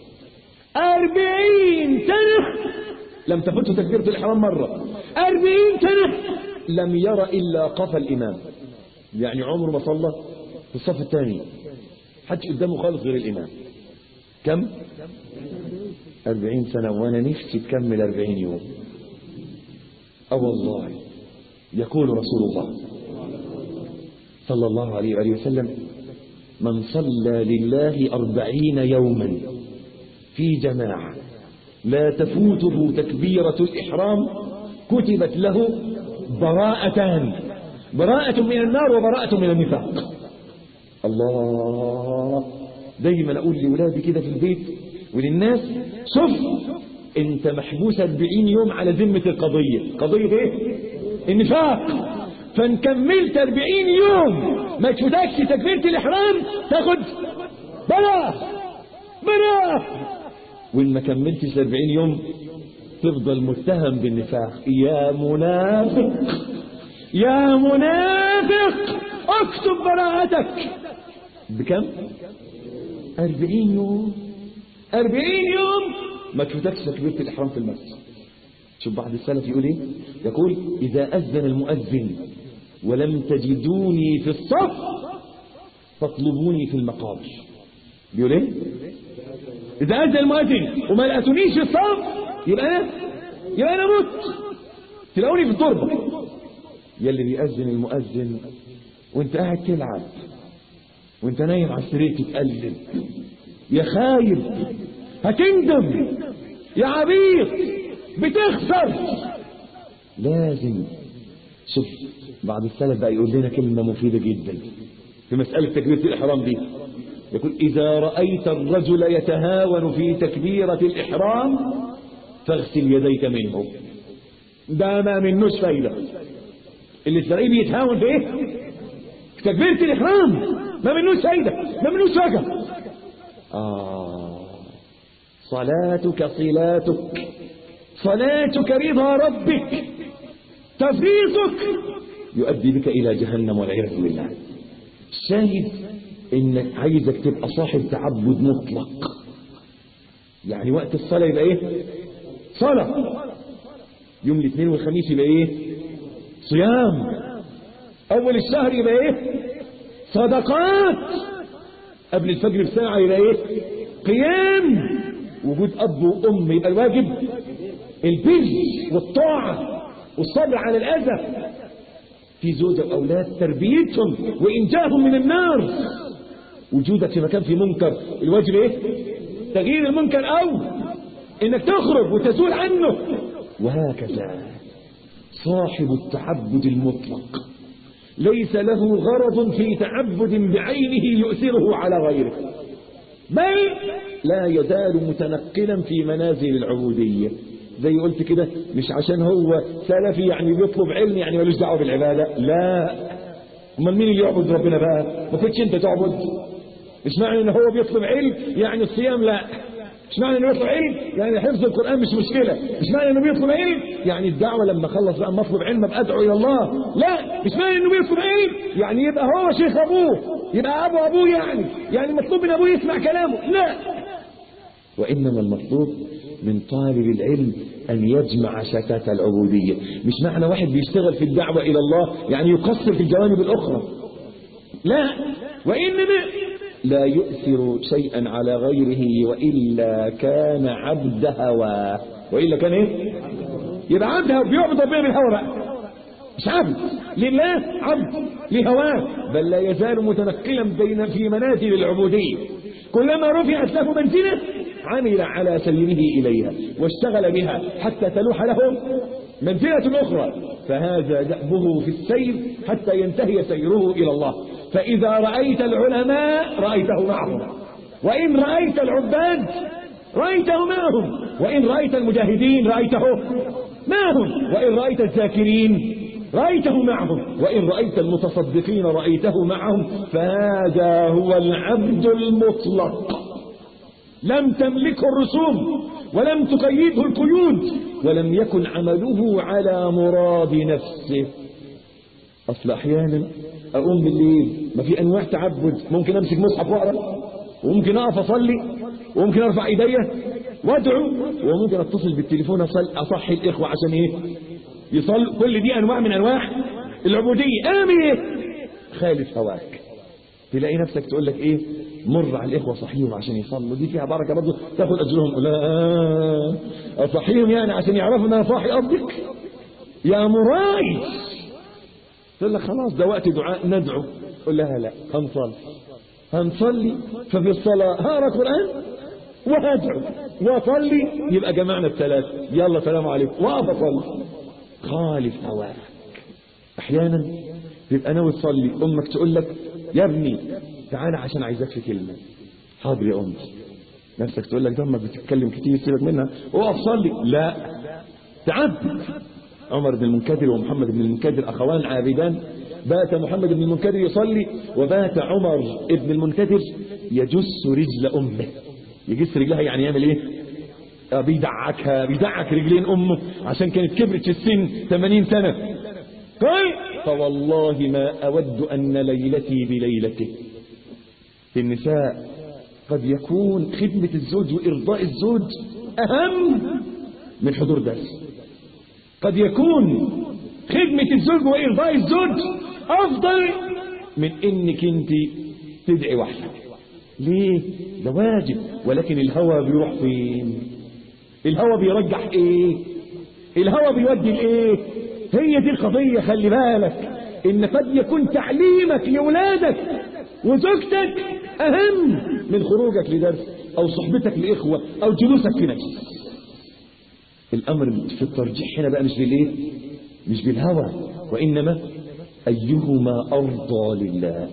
أربعين سنة لم تفته تكبيرة الإحرام مرة أربعين سنة لم ير إلا قفى الإمام يعني عمره ما صلى في الصف الثاني حدش قدامه خالص غير الإمام كم أربعين سنة وأنا نفسي تكمل أربعين يوم أو والله يقول رسول الله صلى الله عليه وآله وسلم من صلى لله أربعين يوما في جماعة لا تفوته تكبيرة الإحرام كتبت له براءتان براءة من النار وبراءة من النفاق الله دايما أقول لأولادي كده في البيت وللناس شوف انت محبوس 40 يوم على ذمة القضية قضية ايه النفاق فان كملت 40 يوم ما تفوتكش تكبيرة الإحرام تاخد بلا بلا وإن ما كملتش 40 يوم تفضل متهم بالنفاق يا منافق يا منافق اكتب براءتك بكم 40 يوم 40 يوم ما تفوتكش تكبيرة الإحرام في المسجد شوف بعض السلف يقول ايه يقول إذا أذن المؤذن ولم تجدوني في الصف فاطلبوني في المقابر بيقول ايه اذا اذن المؤذن وما لقيتونيش في الصف يبقى انا يبقى انا مت تلاقوني في التربه يا اللي بيأذن المؤذن وانت قاعد تلعب وانت نايم على السرير تتقلب يا خايب هتندم يا عبيط بتخسر لازم شوف بعض السلف بقى يقول لنا كلمة مفيدة جدا في مسألة تكبيرة الإحرام دي يقول إذا رأيت الرجل يتهاون في تكبيرة الإحرام فاغسل يديك منه ده ما منوش فايدة اللي تلاقيه بيتهاون في ايه؟ في تكبيرة الإحرام ما منوش فايدة ما منوش وجه آه صلاتك صلاتك صلاتك رضا ربك تفريطك يؤدي بك إلى جهنم والعياذ بالله الشاهد إنك عايزك تبقى صاحب تعبد مطلق يعني وقت الصلاة يبقى إيه صلاة يوم الاثنين والخميس يبقى إيه صيام أول الشهر يبقى إيه صدقات قبل الفجر بساعة يبقى إيه قيام وجود أب وأم يبقى الواجب البر والطاعة والصبر على الأذى في زوجة وأولاد تربيتهم وإنجاهم من النار وجودك في مكان في منكر الواجب إيه تغيير المنكر أو إنك تخرج وتزول عنه وهكذا صاحب التعبد المطلق ليس له غرض في تعبد بعينه يؤثره على غيره بل لا يزال متنقلا في منازل العبودية زي قلت كده مش عشان هو سلفي يعني بيطلب علم يعني ملوش دعوه بالعباده لا امال مين اللي يعبد ربنا بقى ما كنتش انت تعبد مش معنى ان هو بيطلب علم يعني الصيام لا مش معنى انه بيطلب علم يعني حفظ القران مش مشكله مش معنى انه بيطلب علم يعني الدعوه لما اخلص بقى مطلب علم ابقى ادعو الى الله لا مش معنى انه بيطلب علم يعني يبقى هو شيخ ابوه يبقى ابو ابوه يعني يعني مطلوب من ابوه يسمع كلامه لا وانما المطلوب من طالب العلم أن يجمع شتات العبودية مش معنى واحد بيشتغل في الدعوة إلى الله يعني يقصر في الجوانب الأخرى لا وإنما لا يؤثر شيئا على غيره وإلا كان عبد هواه وإلا كان إيه يبقى عبد هواه بيعبد ربنا بالهوى بقى مش عبد لله عبد لهواه بل لا يزال متنقلا بين في منازل العبودية كلما رفعت له منزله عمل على سيره إليها واشتغل بها حتى تلوح له منزلة أخرى فهذا دأبه في السير حتى ينتهي سيره إلى الله فإذا رأيت العلماء رأيته معهم وإن رأيت العباد رأيته معهم وإن رأيت المجاهدين رأيته معهم وإن رأيت الذاكرين رأيته معهم وإن رأيت المتصدقين رأيته معهم فهذا هو العبد المطلق لم تملكه الرسوم ولم تقيده القيود ولم يكن عمله على مراد نفسه أصل أحيانا أقوم بالليل ما في أنواع تعبد ممكن أمسك مصحف وأقرأ وممكن أقف أصلي وممكن أرفع إيديا وأدعو وممكن أتصل بالتليفون أصل أصحي الإخوة عشان إيه يصل كل دي أنواع من أنواع العبودية أعمل إيه خالف هواك تلاقي نفسك تقول لك إيه مر على الإخوة صحيهم عشان يصلوا دي فيها بركة برضه تاخد أجرهم لا أصحيهم يعني عشان يعرفوا أن أنا صاحي قصدك يا مراي تقول لك خلاص ده وقت دعاء ندعو قول لها لا هنصلي هنصلي ففي الصلاة هقرا قرآن وهدعو واصلي يبقى جمعنا الثلاث يلا سلام عليكم واقف اصلي خالف هواك احيانا تبقى ناوي تصلي امك تقول لك يا ابني تعالى عشان عايزاك في كلمه حاضر يا امي نفسك تقول لك ده امك بتتكلم كتير سيبك منها اقف صلي لا تعبد عمر بن المنكدر ومحمد بن المنكدر اخوان عابدان بات محمد بن المنكدر يصلي وبات عمر بن المنكدر يجس رجل امه يجس رجلها يعني يعمل ايه آه بيدعكها بيدعك رجلين امه عشان كانت كبرت في السن 80 سنه قال فوالله ما اود ان ليلتي بليلته في النساء قد يكون خدمة الزوج وإرضاء الزوج أهم من حضور درس قد يكون خدمة الزوج وإرضاء الزوج افضل من انك انت تدعي وحدك ليه ده واجب ولكن الهوى بيروح فين الهوى بيرجح ايه الهوى بيودي لايه هي دي القضيه خلي بالك ان قد يكون تعليمك لاولادك وزوجتك اهم من خروجك لدرس او صحبتك لاخوه او جلوسك في نجس الامر في الترجيح هنا بقى مش بالايه مش بالهوى وانما ايهما ارضى لله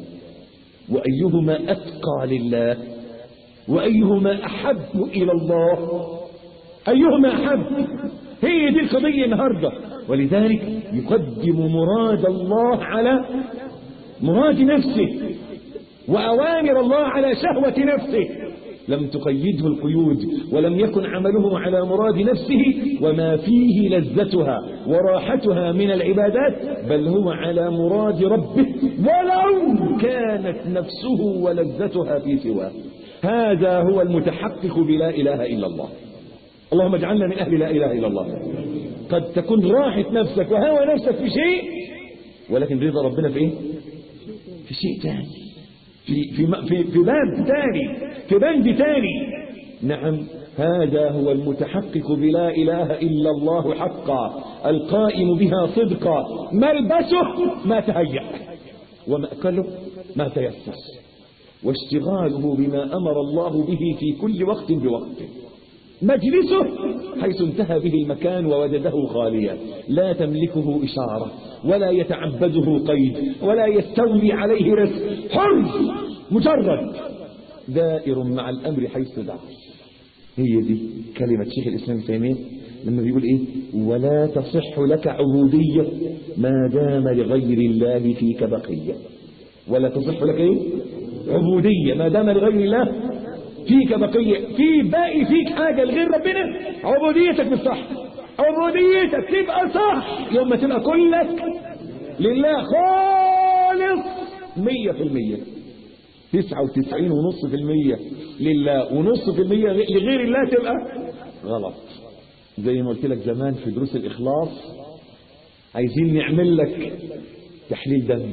وايهما اتقى لله وايهما احب الى الله ايهما احب هي دي القضيه النهارده ولذلك يقدم مراد الله على مراد نفسه واوامر الله على شهوه نفسه لم تقيده القيود ولم يكن عمله على مراد نفسه وما فيه لذتها وراحتها من العبادات بل هو على مراد ربه ولو كانت نفسه ولذتها في سواه هذا هو المتحقق بلا إله إلا الله اللهم اجعلنا من أهل لا إله إلا الله قد تكون راحة نفسك وهوى نفسك في شيء ولكن رضا ربنا في إيه؟ في شيء ثاني في في في في باب ثاني في بند ثاني نعم هذا هو المتحقق بلا إله إلا الله حقا القائم بها صدقا ملبسه ما تهيأ ومأكله ما تيسر واشتغاله بما أمر الله به في كل وقت بوقته مجلسه حيث انتهى به المكان ووجده خاليا لا تملكه إشارة ولا يتعبده قيد ولا يستولي عليه رزق حر مجرد دائر مع الأمر حيث دار هي دي كلمة شيخ الإسلام ابن تيمية لما بيقول إيه ولا تصح لك عبودية ما دام لغير الله فيك بقية ولا تصح لك إيه عبودية ما دام لغير الله فيك بقية في باقي فيك حاجة لغير ربنا عبوديتك مش صح عبوديتك تبقى صح يوم ما تبقى كلك لله خالص مية في المية تسعة وتسعين ونص في المية لله ونص في المية لغير الله تبقى غلط زي ما قلت لك زمان في دروس الإخلاص عايزين نعمل لك تحليل دم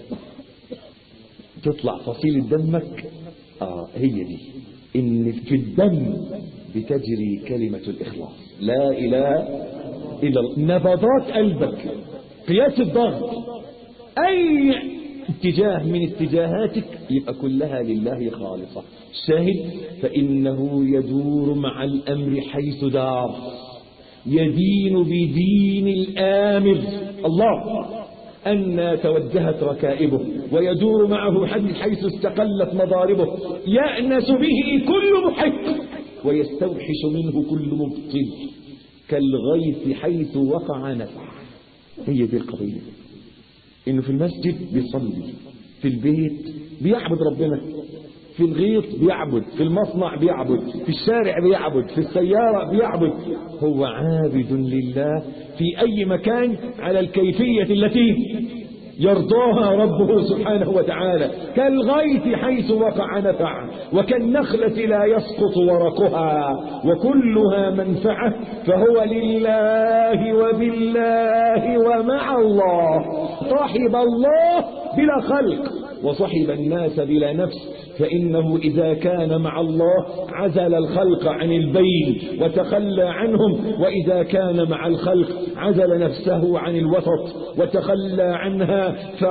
تطلع فصيلة دمك آه هي دي إن في الدم بتجري كلمة الإخلاص لا إله إلا الله نبضات قلبك قياس الضغط أي اتجاه من اتجاهاتك يبقى كلها لله خالصة الشاهد فإنه يدور مع الأمر حيث دار يدين بدين الآمر الله أن توجهت ركائبه ويدور معه حيث استقلت مضاربه يأنس به كل محق ويستوحش منه كل مبطل كالغيث حيث وقع نفع هي دي القضية إنه في المسجد بيصلي في البيت بيعبد ربنا في الغيط بيعبد في المصنع بيعبد في الشارع بيعبد في السيارة بيعبد هو عابد لله في أي مكان على الكيفية التي يرضاها ربه سبحانه وتعالى كالغيث حيث وقع نفع وكالنخلة لا يسقط ورقها وكلها منفعة فهو لله وبالله ومع الله صاحب الله بلا خلق وصحب الناس بلا نفس فإنه إذا كان مع الله عزل الخلق عن البين وتخلى عنهم وإذا كان مع الخلق عزل نفسه عن الوسط وتخلى عنها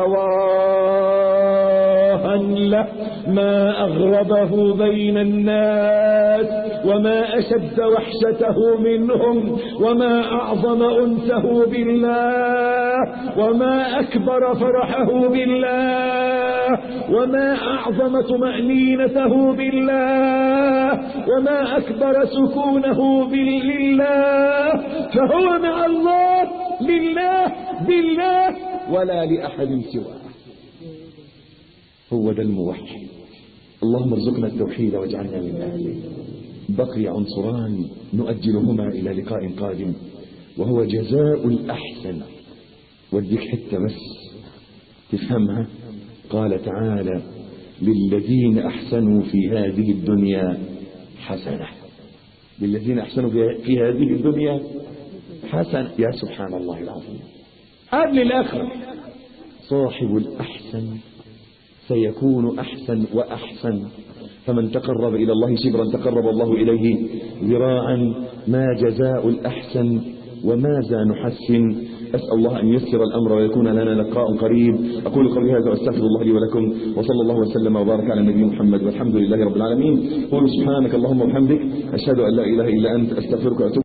فواها له ما أغربه بين الناس وما أشد وحشته منهم وما أعظم أنسه بالله وما أكبر فرحه بالله وما أعظم طمأنينته بالله وما أكبر سكونه بالله فهو مع الله لله بالله ولا لأحد سواه هو ده الموحد اللهم ارزقنا التوحيد واجعلنا من أهله بقي عنصران نؤجلهما إلى لقاء قادم وهو جزاء الأحسن وديك حتة بس تفهمها قال تعالى للذين أحسنوا في هذه الدنيا حسنة للذين أحسنوا في هذه الدنيا حسنة يا سبحان الله العظيم قبل الآخرة صاحب الأحسن سيكون أحسن وأحسن فمن تقرب إلى الله شبرا تقرب الله إليه ذراعا ما جزاء الأحسن وماذا نحسن أسأل الله أن يسر الأمر ويكون لنا لقاء قريب أقول قولي هذا وأستغفر الله لي ولكم وصلى الله وسلم وبارك على النبي محمد والحمد لله رب العالمين قولوا سبحانك اللهم وبحمدك أشهد أن لا إله إلا أنت أستغفرك وأتوب